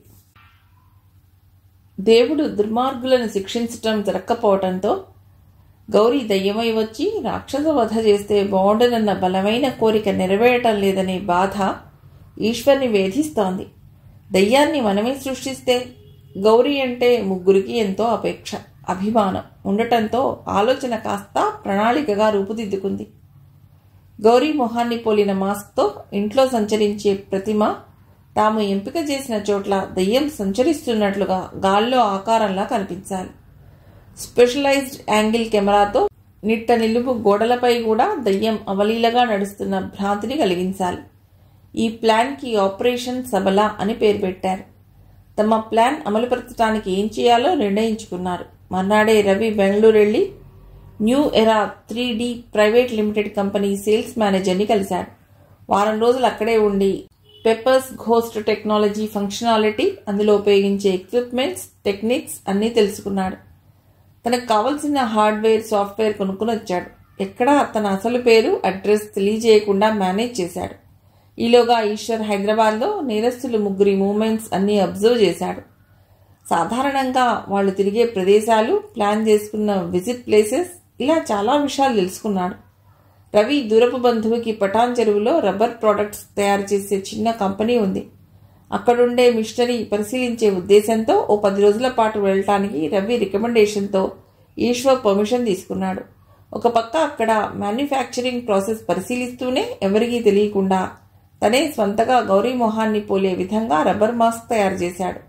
S1: దేవుడు దుర్మార్గులను శిక్షించటం జరగకపోవటంతో గౌరీ దయ్యమై వచ్చి రాక్షస వధ చేస్తే బాగుండనన్న బలమైన కోరిక నెరవేరటం లేదనే బాధ ఈశ్వర్ని వేధిస్తోంది దయ్యాన్ని మనమే సృష్టిస్తే గౌరీ అంటే ముగ్గురికి ఎంతో అపేక్ష అభిమానం ఉండటంతో ఆలోచన కాస్త ప్రణాళికగా రూపుదిద్దుకుంది గౌరీ మొహాన్ని పోలిన మాస్క్తో ఇంట్లో సంచరించే ప్రతిమ తాము ఎంపిక చేసిన చోట్ల దయ్యం సంచరిస్తున్నట్లుగా గాల్లో ఆకారంలా కనిపించాలి స్పెషలైజ్డ్ యాంగిల్ కెమెరాతో నిట్ట నిలుపు గోడలపై కూడా దయ్యం అవలీలగా నడుస్తున్న భ్రాంతిని కలిగించాలి ఈ ప్లాన్కి ఆపరేషన్ సబల అని పేరు పెట్టారు తమ ప్లాన్ అమలుపరచడానికి ఏం చేయాలో నిర్ణయించుకున్నారు మర్నాడే రవి బెంగళూరు వెళ్ళి new era three D private limited company sales మేనేజర్ని కలిశాడు వారం రోజులు అక్కడే ఉండి పెప్పర్స్ ఘోస్ట్ టెక్నాలజీ ఫంక్షనాలిటీ అందులో ఉపయోగించే ఎక్విప్మెంట్స్ టెక్నిక్స్ అన్నీ తెలుసుకున్నాడు తనకు కావలసిన హార్డ్వేర్ సాఫ్ట్వేర్ కొనుక్కుని వచ్చాడు ఎక్కడా తన అసలు పేరు అడ్రస్ తెలియజేయకుండా మేనేజ్ చేశాడు ఈలోగా ఈశ్వర్ హైదరాబాద్లో నేరస్తులు ముగ్గురి మూమెంట్స్ అన్నీ అబ్జర్వ్ చేశాడు సాధారణంగా వాళ్ళు తిరిగే ప్రదేశాలు ప్లాన్ చేసుకున్న విజిట్ ప్లేసెస్ ఇలా చాలా విషయాలు తెలుసుకున్నాడు రవి దూరపు బంధువుకి పటాన్ చెరువులో రబ్బర్ ప్రోడక్ట్స్ తయారు చేసే చిన్న కంపెనీ ఉంది అక్కడుండే మిషనరీ పరిశీలించే ఉద్దేశంతో ఓ పది రోజుల పాటు వెళ్ళటానికి రవి రికమెండేషన్తో ఈశ్వర్ పర్మిషన్ తీసుకున్నాడు ఒక పక్క అక్కడ మ్యానుఫ్యాక్చరింగ్ ప్రాసెస్ పరిశీలిస్తూనే ఎవరికీ తెలియకుండా తనే స్వంతగా గౌరీ మొహాన్ని పోలే విధంగా రబ్బర్ మాస్క్ తయారు చేశాడు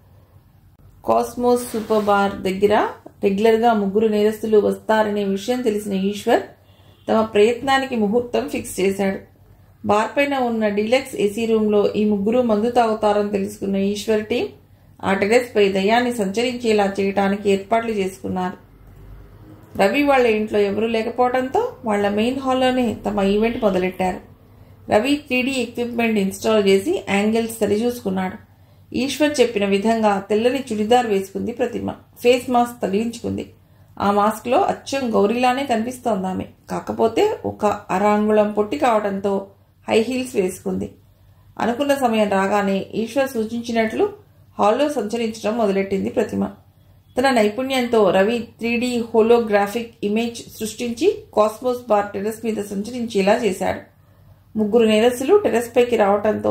S1: కాస్మోస్ సూపర్ బార్ దగ్గర రెగ్యులర్గా ముగ్గురు నేరస్తులు వస్తారనే విషయం తెలిసిన ఈశ్వర్ తమ ప్రయత్నానికి ముహూర్తం ఫిక్స్ చేశాడు బార్ పైన ఉన్న డీలక్స్ ఏసీ రూమ్లో ఈ ముగ్గురు మందు తాగుతారని తెలుసుకున్న ఈశ్వర్ టీం ఆ టెరెస్పై దయ్యాన్ని సంచరించేలా చేయడానికి ఏర్పాట్లు చేసుకున్నారు రవి వాళ్ళ ఇంట్లో ఎవరూ లేకపోవడంతో వాళ్ళ మెయిన్ హాల్లోనే తమ ఈవెంట్ మొదలెట్టారు రవి త్రీడీ ఎక్విప్మెంట్ ఇన్స్టాల్ చేసి యాంగిల్స్ సరిచూసుకున్నాడు ఈశ్వర్ చెప్పిన విధంగా తెల్లని చుడిదార్ వేసుకుంది ప్రతిమ ఫేస్ మాస్క్ తగిలించుకుంది ఆ మాస్క్లో అచ్చం గౌరీలానే కనిపిస్తోంది ఆమె కాకపోతే ఒక అరాంగుళం పొట్టి కావడంతో హై హీల్స్ వేసుకుంది అనుకున్న సమయం రాగానే ఈశ్వర్ సూచించినట్లు హాల్లో సంచరించడం మొదలెట్టింది ప్రతిమ తన నైపుణ్యంతో రవి త్రీడీ హోలోగ్రాఫిక్ ఇమేజ్ సృష్టించి కాస్మోస్ బార్ టెర్రస్ మీద సంచరించేలా చేశాడు ముగ్గురు నేరస్తులు టెర్రస్ పైకి రావడంతో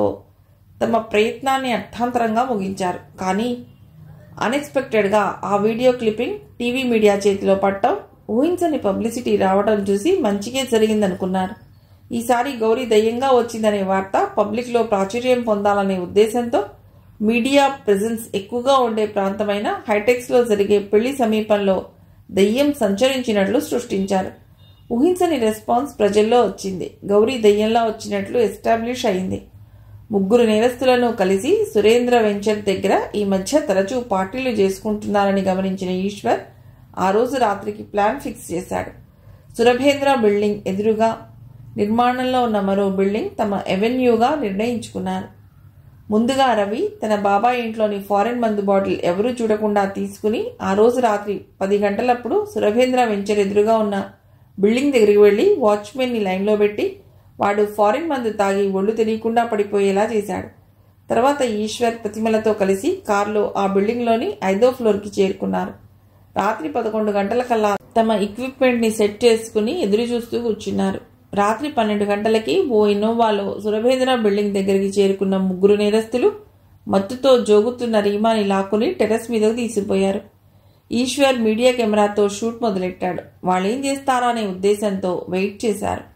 S1: తమ ప్రయత్నాన్ని అర్థాంతరంగా ముగించారు కానీ అన్ఎక్స్పెక్టెడ్గా ఆ వీడియో క్లిప్పింగ్ టీవీ మీడియా చేతిలో పట్టడం ఊహించని పబ్లిసిటీ రావడం చూసి మంచిగే జరిగిందనుకున్నారు ఈసారి గౌరీ దయ్యంగా వచ్చిందనే వార్త పబ్లిక్లో ప్రాచుర్యం పొందాలనే ఉద్దేశంతో మీడియా ప్రెజెన్స్ ఎక్కువగా ఉండే ప్రాంతమైన హైటెక్స్లో జరిగే పెళ్లి సమీపంలో దయ్యం సంచరించినట్లు సృష్టించారు ఊహించని రెస్పాన్స్ ప్రజల్లో వచ్చింది గౌరీ దయ్యంలా వచ్చినట్లు ఎస్టాబ్లిష్ అయింది ముగ్గురు నేరస్తులను కలిసి సురేంద్ర వెంచర్ దగ్గర ఈ మధ్య తరచూ పార్టీలు చేసుకుంటున్నారని గమనించిన ఈశ్వర్ ఆ రోజు రాత్రికి ప్లాన్ ఫిక్స్ చేశాడు సురభేంద్ర బిల్డింగ్ ఎదురుగా నిర్మాణంలో ఉన్న మరో బిల్డింగ్ తమ ఎవెన్యూగా నిర్ణయించుకున్నారు ముందుగా రవి తన బాబాయ్ ఇంట్లోని ఫారెన్ మందు బాటిల్ ఎవరూ చూడకుండా తీసుకుని ఆ రోజు రాత్రి పది గంటలప్పుడు సురభేంద్ర వెంచర్ ఎదురుగా ఉన్న బిల్డింగ్ దగ్గరికి వెళ్ళి వాచ్మెన్ని లైన్లో పెట్టి వాడు ఫారిన్ మందు తాగి ఒళ్ళు తెలియకుండా పడిపోయేలా చేశాడు తర్వాత ఈశ్వర్ ప్రతిమలతో కలిసి కారులో ఆ బిల్డింగ్లోని ఐదో ఫ్లోర్కి చేరుకున్నారు రాత్రి పదకొండు గంటలకల్లా తమ ఎక్విప్మెంట్ని సెట్ చేసుకుని ఎదురు చూస్తూ కూర్చున్నారు రాత్రి పన్నెండు గంటలకి ఓ ఇన్నోవాలో సురభేంద్ర బిల్డింగ్ దగ్గరికి చేరుకున్న ముగ్గురు నేరస్తులు మత్తుతో జోగుతున్న రీమాని లాక్కుని టెర్రస్ మీదకు తీసుకుపోయారు ఈశ్వర్ మీడియా కెమెరాతో షూట్ మొదలెట్టాడు వాళ్ళేం చేస్తారా అనే ఉద్దేశంతో వెయిట్ చేశారు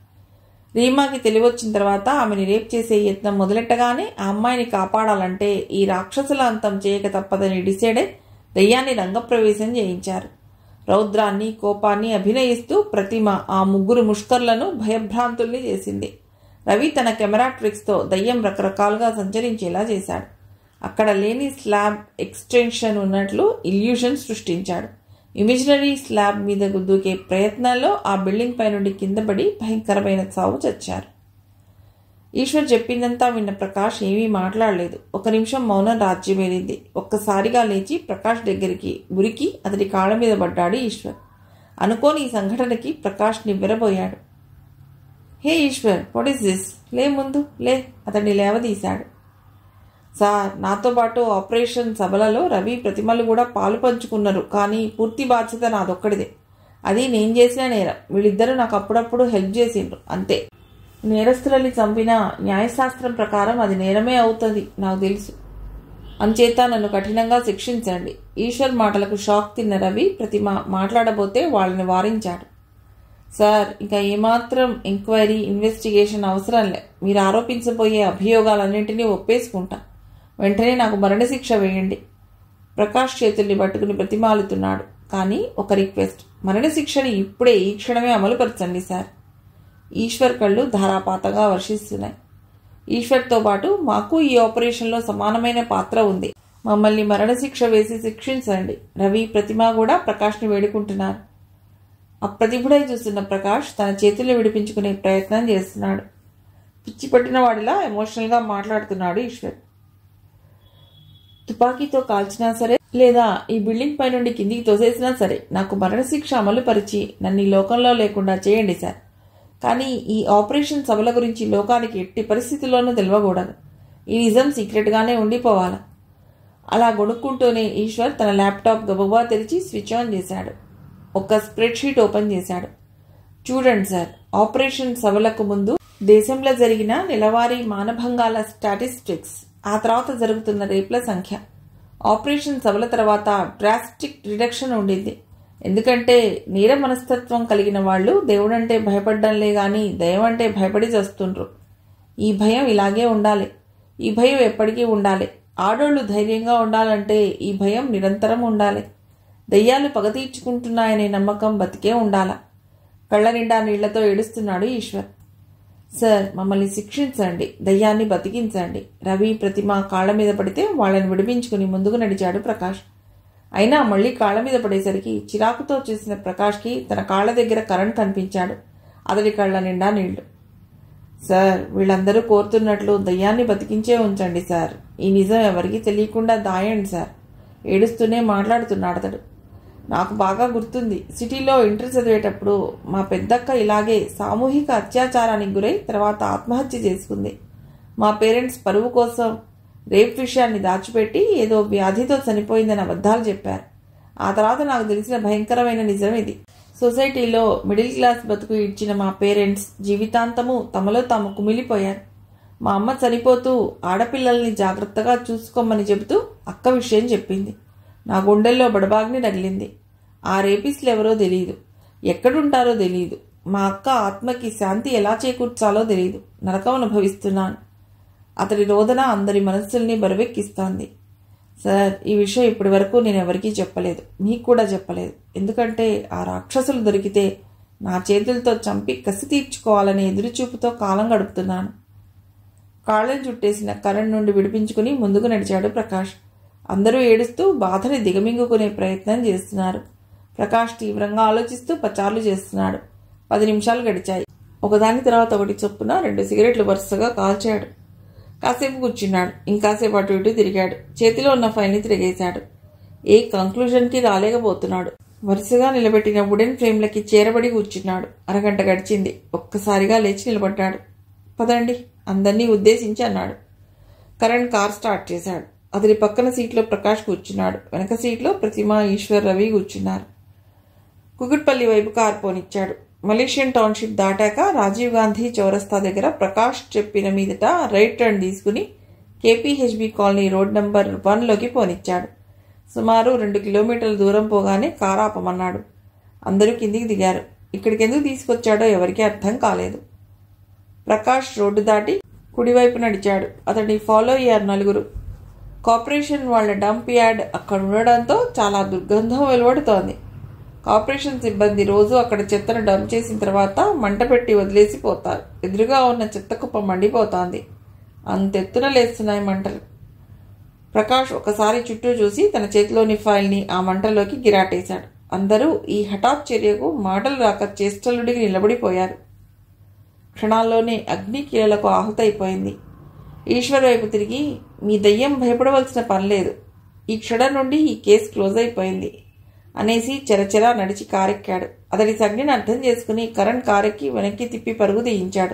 S1: రీమాకి తెలివొచ్చిన తర్వాత ఆమెని రేప్ చేసే యత్నం మొదలెట్టగానే ఆ అమ్మాయిని కాపాడాలంటే ఈ రాక్షసుల అంతం చేయక తప్పదని డిసైడే దయ్యాన్ని రంగప్రవేశం చేయించారు రౌద్రాన్ని కోపాన్ని అభినయిస్తూ ప్రతిమ ఆ ముగ్గురు ముష్కర్లను భయభ్రాంతుల్ని చేసింది రవి తన కెమెరా ట్రిక్స్తో దయ్యం రకరకాలుగా సంచరించేలా చేశాడు అక్కడ లేని స్లాబ్ ఎక్స్టెన్షన్ ఉన్నట్లు ఇల్యూషన్ సృష్టించాడు ఇమిజినరీ స్లాబ్ మీద దూకే ప్రయత్నాల్లో ఆ బిల్డింగ్ పై నుండి కింద పడి భయంకరమైన చావు చచ్చారు ఈశ్వర్ చెప్పిందంతా విన్న ప్రకాష్ ఏమీ మాట్లాడలేదు ఒక నిమిషం మౌనం రాజ్యమేరింది ఒక్కసారిగా లేచి ప్రకాష్ దగ్గరికి ఉరికి అతడి కాళ్ళ మీద పడ్డాడు ఈశ్వర్ అనుకోని ఈ సంఘటనకి ప్రకాష్ నివ్వెరబోయాడు hey Eshwar what is this లే ముందు లే అతన్ని లేవదీశాడు సార్ నాతో పాటు ఆపరేషన్ సభలలో రవి ప్రతిమలు కూడా పాలు పంచుకున్నారు కానీ పూర్తి బాధ్యత నాదొక్కడిదే అది నేను చేసిన నేరం వీళ్ళిద్దరూ నాకు అప్పుడప్పుడు హెల్ప్ చేసిండ్రు అంతే నేరస్తులని చంపిన న్యాయశాస్త్రం ప్రకారం అది నేరమే అవుతుంది నాకు తెలుసు అంచేత నన్ను కఠినంగా శిక్షించండి ఈశ్వర్ మాటలకు షాక్ తిన్న రవి ప్రతిమ మాట్లాడబోతే వాళ్ళని వారించాడు సార్ ఇంకా ఏమాత్రం ఎంక్వైరీ ఇన్వెస్టిగేషన్ అవసరం లే మీరు ఆరోపించబోయే అభియోగాలన్నింటినీ ఒప్పేసుకుంటా వెంటనే నాకు మరణశిక్ష వేయండి ప్రకాష్ చేతుల్ని పట్టుకుని ప్రతిమాలుతున్నాడు కానీ ఒక రిక్వెస్ట్ మరణశిక్షని ఇప్పుడే ఈ క్షణమే అమలుపరచండి సార్ ఈశ్వర్ కళ్ళు ధారాపాతగా వర్షిస్తున్నాయి ఈశ్వర్తో పాటు మాకు ఈ ఆపరేషన్లో సమానమైన పాత్ర ఉంది మమ్మల్ని మరణశిక్ష వేసి శిక్షించండి రవి ప్రతిమ కూడా ప్రకాష్ని వేడుకుంటున్నారు అప్రతిభుడై చూస్తున్న ప్రకాష్ తన చేతులు విడిపించుకునే ప్రయత్నం చేస్తున్నాడు పిచ్చి పట్టిన వాడిలా ఎమోషనల్గా మాట్లాడుతున్నాడు ఈశ్వర్ తుపాకీతో కాల్చినా సరే లేదా ఈ బిల్డింగ్ పై నుండి కిందికి తోసేసినా సరే నాకు మరణశిక్ష అమలు పరిచి నన్ను ఈ లోకంలో లేకుండా చేయండి సార్ కానీ ఈ ఆపరేషన్ సభల గురించి లోకానికి ఎట్టి పరిస్థితుల్లోనూ తెలియకూడదు ఈ నిజం సీక్రెట్గానే ఉండిపోవాలి అలా గొనుక్కుంటూనే ఈశ్వర్ తన ల్యాప్టాప్ గబగబా తెరిచి స్విచ్ ఆన్ చేశాడు ఒక స్ప్రెడ్షీట్ ఓపెన్ చేశాడు చూడండి సార్ ఆపరేషన్ సభలకు ముందు దేశంలో జరిగిన నెలవారీ మానభంగాల స్టాటిస్టిక్స్ ఆ తర్వాత జరుగుతున్న రేప్ల సంఖ్య ఆపరేషన్ సభల తర్వాత డ్రాస్టిక్ రిడక్షన్ ఉండింది ఎందుకంటే నేర మనస్తత్వం కలిగిన వాళ్ళు దేవుడంటే భయపడ్డంలే గాని దయం అంటే భయపడి చేస్తుండ్రు ఈ భయం ఇలాగే ఉండాలి ఈ భయం ఎప్పటికీ ఉండాలి ఆడోళ్లు ధైర్యంగా ఉండాలంటే ఈ భయం నిరంతరం ఉండాలి దయ్యాలు పగ తీర్చుకుంటున్నాయనే నమ్మకం బతికే ఉండాల కళ్ళ నిండా నీళ్లతో ఏడుస్తున్నాడు ఈశ్వర్ సార్ మమ్మల్ని శిక్షించండి దయ్యాన్ని బతికించండి రవి ప్రతిమ కాళ్ళ మీద పడితే వాళ్ళని విడిపించుకుని ముందుకు నడిచాడు ప్రకాష్ అయినా మళ్ళీ కాళ్ళ మీద పడేసరికి చిరాకుతో చూసిన ప్రకాష్కి తన కాళ్ళ దగ్గర కరణ్ కనిపించాడు అతడి కళ్ళ నిండా నీళ్లు సార్ వీళ్ళందరూ కోరుతున్నట్లు దయ్యాన్ని బతికించే ఉంచండి సార్ ఈ నిజం ఎవరికీ తెలియకుండా దాయండి సార్ ఏడుస్తూనే మాట్లాడుతున్నాడు అతడు నాకు బాగా గుర్తుంది సిటీలో ఇంటర్ చదివేటప్పుడు మా పెద్దక్క ఇలాగే సామూహిక అత్యాచారానికి గురై తర్వాత ఆత్మహత్య చేసుకుంది మా పేరెంట్స్ పరువు కోసం రేప్ విషయాన్ని దాచిపెట్టి ఏదో వ్యాధితో చనిపోయిందని అబద్ధాలు చెప్పారు ఆ తర్వాత నాకు తెలిసిన భయంకరమైన నిజం ఇది సొసైటీలో మిడిల్ క్లాస్ బతుకు ఇచ్చిన మా పేరెంట్స్ జీవితాంతము తమలో తాము కుమిలిపోయారు మా అమ్మ చనిపోతూ ఆడపిల్లల్ని జాగ్రత్తగా చూసుకోమని చెబుతూ అక్క విషయం చెప్పింది నా గుండెల్లో బడబాగ్ని తగిలింది ఆ రేపిస్టులు ఎవరో తెలియదు ఎక్కడుంటారో తెలియదు మా అక్క ఆత్మకి శాంతి ఎలా చేకూర్చాలో తెలియదు నరకం అనుభవిస్తున్నాను అతడి రోదన అందరి మనస్సుల్ని బరువెక్కిస్తోంది సార్ ఈ విషయం ఇప్పటి వరకు నేను ఎవరికీ చెప్పలేదు మీకు కూడా చెప్పలేదు ఎందుకంటే ఆ రాక్షసులు దొరికితే నా చేతులతో చంపి కసి తీర్చుకోవాలనే ఎదురుచూపుతో కాలం గడుపుతున్నాను కాళ్ళని చుట్టేసిన కరణ్ నుండి విడిపించుకుని ముందుకు నడిచాడు ప్రకాష్ అందరూ ఏడుస్తూ బాధని దిగమింగుకునే ప్రయత్నం చేస్తున్నారు ప్రకాష్ తీవ్రంగా ఆలోచిస్తూ పచార్లు చేస్తున్నాడు పది నిమిషాలు గడిచాయి ఒకదాని తర్వాత ఒకటి చొప్పున రెండు సిగరెట్లు వరుసగా కాల్చాడు కాసేపు కూర్చున్నాడు ఇంకాసేపు అటు ఇటు తిరిగాడు చేతిలో ఉన్న ఫైల్ని తిరిగేశాడు ఏ కంక్లూజన్కి రాలేకపోతున్నాడు వరుసగా నిలబెట్టిన వుడెన్ ఫ్రేమ్లకి చేరబడి కూర్చున్నాడు అరగంట గడిచింది ఒక్కసారిగా లేచి నిలబడ్డాడు పదండి అందరినీ ఉద్దేశించి అన్నాడు కరణ్ కార్ స్టార్ట్ చేశాడు అతని పక్కన సీట్లో ప్రకాష్ కూర్చున్నాడు వెనక సీట్లో ప్రతిమ ఈశ్వర్ రవి కూర్చున్నారు కుకుట్పల్లి వైపు కార్ పోనిచ్చాడు మలేషియన్ టౌన్షిప్ దాటాక రాజీవ్ గాంధీ చౌరస్తా దగ్గర ప్రకాష్ చెప్పిన మీదట రైట్ టర్న్ తీసుకుని కేపీహెచ్బి కాలనీ రోడ్ నంబర్ వన్లోకి పోనిచ్చాడు సుమారు రెండు కిలోమీటర్ల దూరం పోగానే కారు ఆపమన్నాడు అందరూ కిందికి దిగారు ఇక్కడికి ఎందుకు తీసుకొచ్చాడో ఎవరికీ అర్థం కాలేదు ప్రకాష్ రోడ్డు దాటి కుడివైపు నడిచాడు అతడిని ఫాలో అయ్యారు నలుగురు కార్పొరేషన్ వాళ్ళ డంప్ యార్డ్ అక్కడ ఉండడంతో చాలా దుర్గంధం వెలువడుతోంది కార్పొరేషన్ సిబ్బంది రోజు అక్కడ చెత్తను డంప్ చేసిన తర్వాత మంట పెట్టి వదిలేసి పోతారు ఎదురుగా ఉన్న చెత్త కుప్ప మండిపోతోంది అంతెత్తున లేస్తున్నాయి మంటలు ప్రకాష్ ఒకసారి చుట్టూ చూసి తన చేతిలోని ఫైల్ని ఆ మంటలోకి గిరాటేశాడు అందరూ ఈ హఠాత్ చర్యకు మాటలు రాక చేష్టలుడికి నిలబడిపోయారు క్షణాల్లోనే అగ్ని కీలలకు ఆహుతైపోయింది ఈశ్వర్ వైపు తిరిగి మీ దయ్యం భయపడవలసిన పనిలేదు ఈ క్షణం నుండి ఈ కేసు క్లోజ్ అయిపోయింది అనేసి చెరచెరా నడిచి కారెక్కాడు అతడి సంజ్ఞను అర్థం చేసుకుని కరణ్ కారెక్కి వెనక్కి తిప్పి పరుగు తీయించాడు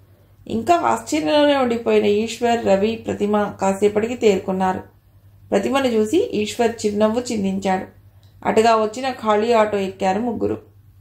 S1: ఇంకా ఆశ్చర్యంలోనే ఉండిపోయిన ఈశ్వర్ రవి ప్రతిమ కాసేపటికి తేరుకున్నారు ప్రతిమను చూసి ఈశ్వర్ చిరునవ్వు చిందించాడు అటుగా వచ్చిన ఖాళీ ఆటో ఎక్కారు ముగ్గురు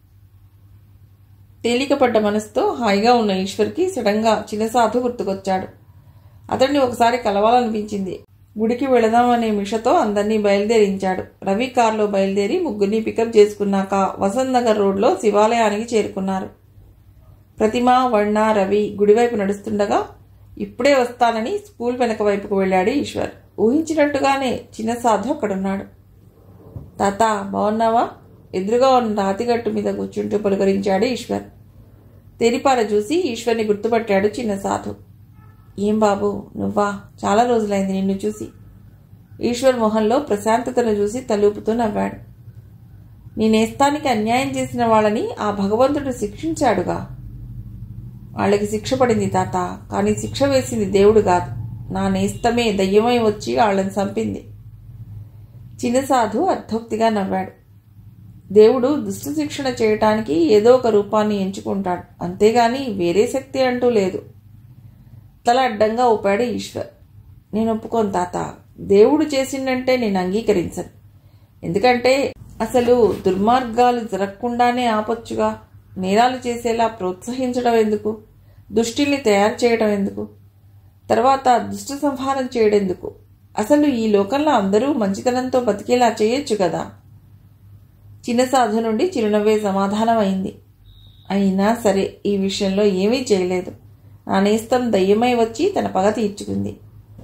S1: తేలికపడ్డ మనసుతో హాయిగా ఉన్న ఈశ్వర్కి సడన్గా చిన్నసాధు గుర్తుకొచ్చాడు అతన్ని ఒకసారి కలవాలనిపించింది గుడికి వెళదామనే మిషతో అందరినీ బయలుదేరించాడు రవి కారులో బయలుదేరి ముగ్గురిని పికప్ చేసుకున్నాక వసంత్ నగర్ రోడ్లో శివాలయానికి చేరుకున్నారు ప్రతిమ వర్ణ రవి గుడివైపు నడుస్తుండగా ఇప్పుడే వస్తానని స్కూల్ వెనక వైపుకు వెళ్ళాడు ఈశ్వర్ ఊహించినట్టుగానే చిన్న సాధు అక్కడున్నాడు తాత బాగున్నావా ఎదురుగా ఉన్న రాతిగట్టు మీద కూర్చుంటూ పలుకరించాడు ఈశ్వర్ తెరిపార చూసి ఈశ్వర్ని గుర్తుపట్టాడు చిన్న సాధు ఏం బాబు నువ్వా చాలా రోజులైంది నిన్ను చూసి ఈశ్వర్ మొహంలో ప్రశాంతతను చూసి తలూపుతూ నవ్వాడు నీ నేస్తానికి అన్యాయం చేసిన వాళ్ళని ఆ భగవంతుడు శిక్షించాడుగా వాళ్ళకి శిక్ష పడింది తాత కానీ శిక్ష వేసింది దేవుడు కాదు నా నేస్తమే దయ్యమై వచ్చి వాళ్ళని చంపింది చిన్న సాధు అర్థోక్తిగా నవ్వాడు దేవుడు దుష్ట శిక్షణ చేయటానికి ఏదో ఒక రూపాన్ని ఎంచుకుంటాడు అంతేగాని వేరే శక్తి అంటూ లేదు తల అడ్డంగా ఊపాడు ఈశ్వర్ నేను ఒప్పుకోను తాత దేవుడు చేసిందంటే నేను అంగీకరించను ఎందుకంటే అసలు దుర్మార్గాలు జరగకుండానే ఆపొచ్చుగా నేరాలు చేసేలా ప్రోత్సహించడం ఎందుకు దుష్టిని తయారు చేయడం ఎందుకు తర్వాత దుష్ట సంహారం చేయడెందుకు అసలు ఈ లోకంలో అందరూ మంచితనంతో బతికేలా చేయొచ్చు కదా చిన్న సాధు నుండి చిరునవ్వే సమాధానం అయింది అయినా సరే ఈ విషయంలో ఏమీ చేయలేదు నా నేస్తం దయ్యమై వచ్చి తన పగ తీర్చుకుంది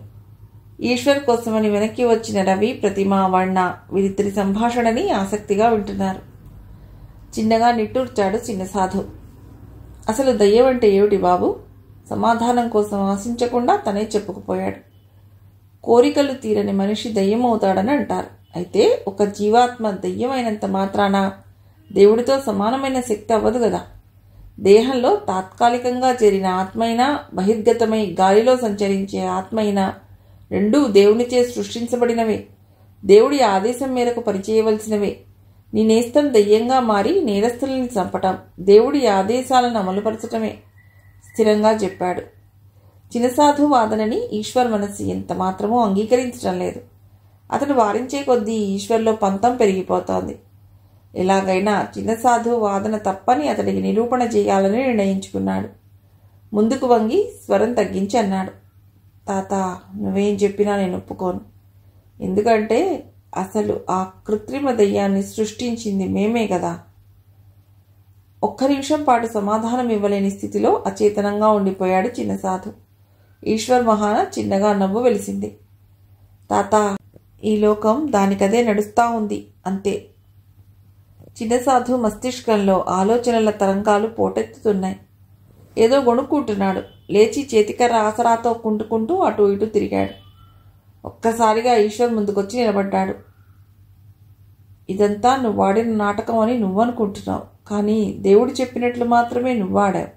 S1: ఈశ్వర్ కోసమని వెనక్కి వచ్చిన రవి ప్రతిమ వర్ణ వీరిద్దరి సంభాషణని ఆసక్తిగా వింటున్నారు చిన్నగా నిట్టూర్చాడు చిన్న సాధు అసలు దయ్యం అంటే ఏమిటి బాబు సమాధానం కోసం ఆశించకుండా తనే చెప్పుకుపోయాడు కోరికలు తీరని మనిషి దయ్యం అవుతాడని అంటారు అయితే ఒక జీవాత్మ దయ్యమైనంత మాత్రాన దేవుడితో సమానమైన శక్తి అవ్వదు కదా దేహంలో తాత్కాలికంగా చేరిన ఆత్మైనా బహిర్గతమై గాలిలో సంచరించే ఆత్మైనా రెండూ దేవునిచే సృష్టించబడినవే దేవుడి ఆదేశం మేరకు పనిచేయవలసినవే నీ నేస్తం దెయ్యంగా మారి నేరస్తుల్ని చంపటం దేవుడి ఆదేశాలను అమలుపరచటమే స్థిరంగా చెప్పాడు చినసాధు వాదనని ఈశ్వర్ మనస్సు ఎంత మాత్రమూ అంగీకరించడం లేదు అతను వారించే కొద్దీ ఈశ్వర్లో పంతం పెరిగిపోతోంది ఎలాగైనా చిన్న సాధు వాదన తప్పని అతడికి నిరూపణ చేయాలని నిర్ణయించుకున్నాడు ముందుకు వంగి స్వరం తగ్గించి అన్నాడు తాత నువ్వేం చెప్పినా నేను ఒప్పుకోను ఎందుకంటే అసలు ఆ కృత్రిమ దయ్యాన్ని సృష్టించింది మేమే కదా ఒక్క నిమిషం పాటు సమాధానం ఇవ్వలేని స్థితిలో అచేతనంగా ఉండిపోయాడు చిన్న సాధు ఈశ్వర్ మహాన చిన్నగా నవ్వు వెలిసింది తాత ఈ లోకం దానికదే నడుస్తా ఉంది అంతే చిన్నసాధు మస్తిష్కంలో ఆలోచనల తరంగాలు పోటెత్తుతున్నాయి ఏదో గొణుక్కుంటున్నాడు లేచి చేతికర్ర ఆసరాతో కుంటుకుంటూ అటు ఇటు తిరిగాడు ఒక్కసారిగా ఈశ్వర్ ముందుకొచ్చి నిలబడ్డాడు ఇదంతా నువ్వు వాడిన నాటకం అని నువ్వనుకుంటున్నావు కానీ దేవుడు చెప్పినట్లు మాత్రమే నువ్వాడావు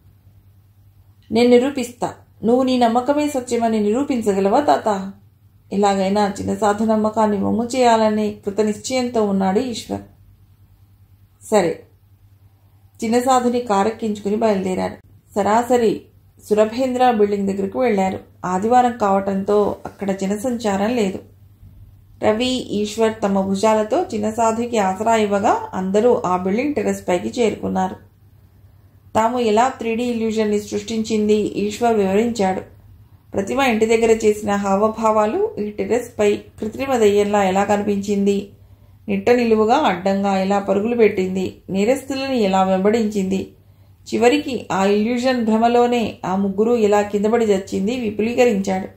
S1: నేను నిరూపిస్తా నువ్వు నీ నమ్మకమే సత్యమని నిరూపించగలవా తాత ఎలాగైనా చిన్న సాధు నమ్మకాన్ని వమ్ము చేయాలనే కృత నిశ్చయంతో ఉన్నాడు ఈశ్వర్ సరే చిన్న సాధుని కారెక్కించుకుని బయలుదేరాడు సరాసరి సురభేంద్ర బిల్డింగ్ దగ్గరకు వెళ్లారు ఆదివారం కావటంతో అక్కడ జనసంచారం లేదు రవి ఈశ్వర్ తమ భుజాలతో చిన్న సాధుకి ఆసరా ఇవ్వగా అందరూ ఆ బిల్డింగ్ టెరెస్ పైకి చేరుకున్నారు తాము ఎలా త్రీడీ ఇల్యూజన్ని సృష్టించింది ఈశ్వర్ వివరించాడు ప్రతిమ ఇంటి దగ్గర చేసిన హావభావాలు ఈ టెరెస్ పై కృత్రిమ దయ్యంలా ఎలా కనిపించింది నిట్ట నిలువుగా అడ్డంగా ఎలా పరుగులు పెట్టింది నేరస్తులని ఎలా వెంబడించింది చివరికి ఆ ఇల్యూజన్ భ్రమలోనే ఆ ముగ్గురు ఎలా కిందపడి చచ్చింది విపులీకరించాడు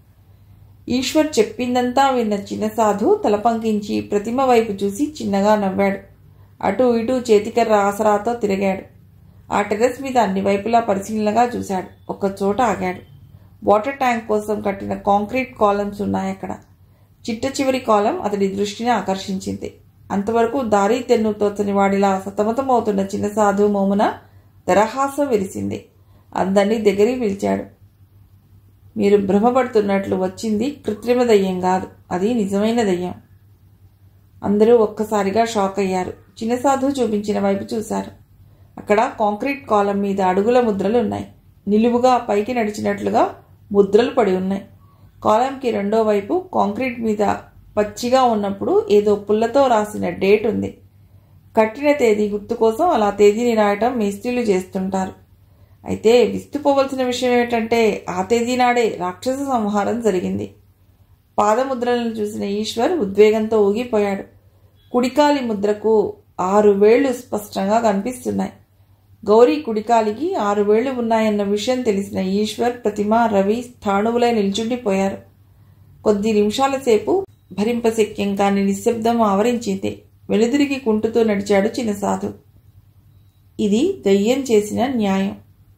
S1: ఈశ్వర్ చెప్పిందంతా విన్న చిన్న సాధు తలపంకించి ప్రతిమ వైపు చూసి చిన్నగా నవ్వాడు అటు ఇటు చేతికర్ర ఆసరాతో తిరిగాడు ఆ టెర్రస్ మీద అన్ని వైపులా పరిశీలనగా చూశాడు ఒక చోట ఆగాడు వాటర్ ట్యాంక్ కోసం కట్టిన కాంక్రీట్ కాలమ్స్ ఉన్నాయి అక్కడ చిట్ట చివరి కాలం అతడి దృష్టిని ఆకర్షించింది అంతవరకు దారి తెన్ను తోచని వాడిలా సతమతమవుతున్న చిన్న సాధు మోమున దరహాసం విరిసింది అందరినీ దగ్గరికి పిలిచాడు మీరు భ్రమపడుతున్నట్లు వచ్చింది కృత్రిమ దయ్యం కాదు అది నిజమైన దయ్యం అందరూ ఒక్కసారిగా షాక్ అయ్యారు చిన్న సాధు చూపించిన వైపు చూశారు అక్కడ కాంక్రీట్ కాలం మీద అడుగుల ముద్రలు ఉన్నాయి నిలువుగా పైకి నడిచినట్లుగా ముద్రలు పడి ఉన్నాయి కాలంకి రెండో వైపు కాంక్రీట్ మీద పచ్చిగా ఉన్నప్పుడు ఏదో పుల్లతో రాసిన డేట్ ఉంది కట్టిన తేదీ గుర్తు కోసం అలా తేదీని రాయటం మేస్త్రీలు చేస్తుంటారు అయితే విస్తుపోవలసిన విషయం ఏమిటంటే ఆ తేదీ నాడే రాక్షస సంహారం జరిగింది పాదముద్రలను చూసిన ఈశ్వర్ ఉద్వేగంతో ఊగిపోయాడు కుడికాలి ముద్రకు ఆరు వేళ్లు స్పష్టంగా కనిపిస్తున్నాయి గౌరీ కుడికాలికి ఆరు వేళ్లు ఉన్నాయన్న విషయం తెలిసిన ఈశ్వర్ ప్రతిమ రవి స్థాణువులై నిల్చుండిపోయారు కొద్ది నిమిషాల సేపు భరింపశక్యం కాని నిశ్శబ్దం ఆవరించింది వెలుదిరిగి కుంటుతూ నడిచాడు చిన్న సాధు ఇది దయ్యం చేసిన న్యాయం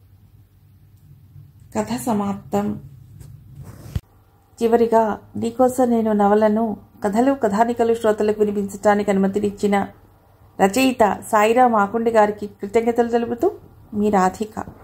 S1: కథ సమాప్తం చివరిగా నీకోసం నేను నవలను కథలు కథానికలు శ్రోతలకు వినిపించడానికి అనుమతినిచ్చిన రచయిత సాయిరామ్ ఆకుండి గారికి కృతజ్ఞతలు తెలుపుతూ మీ రాధిక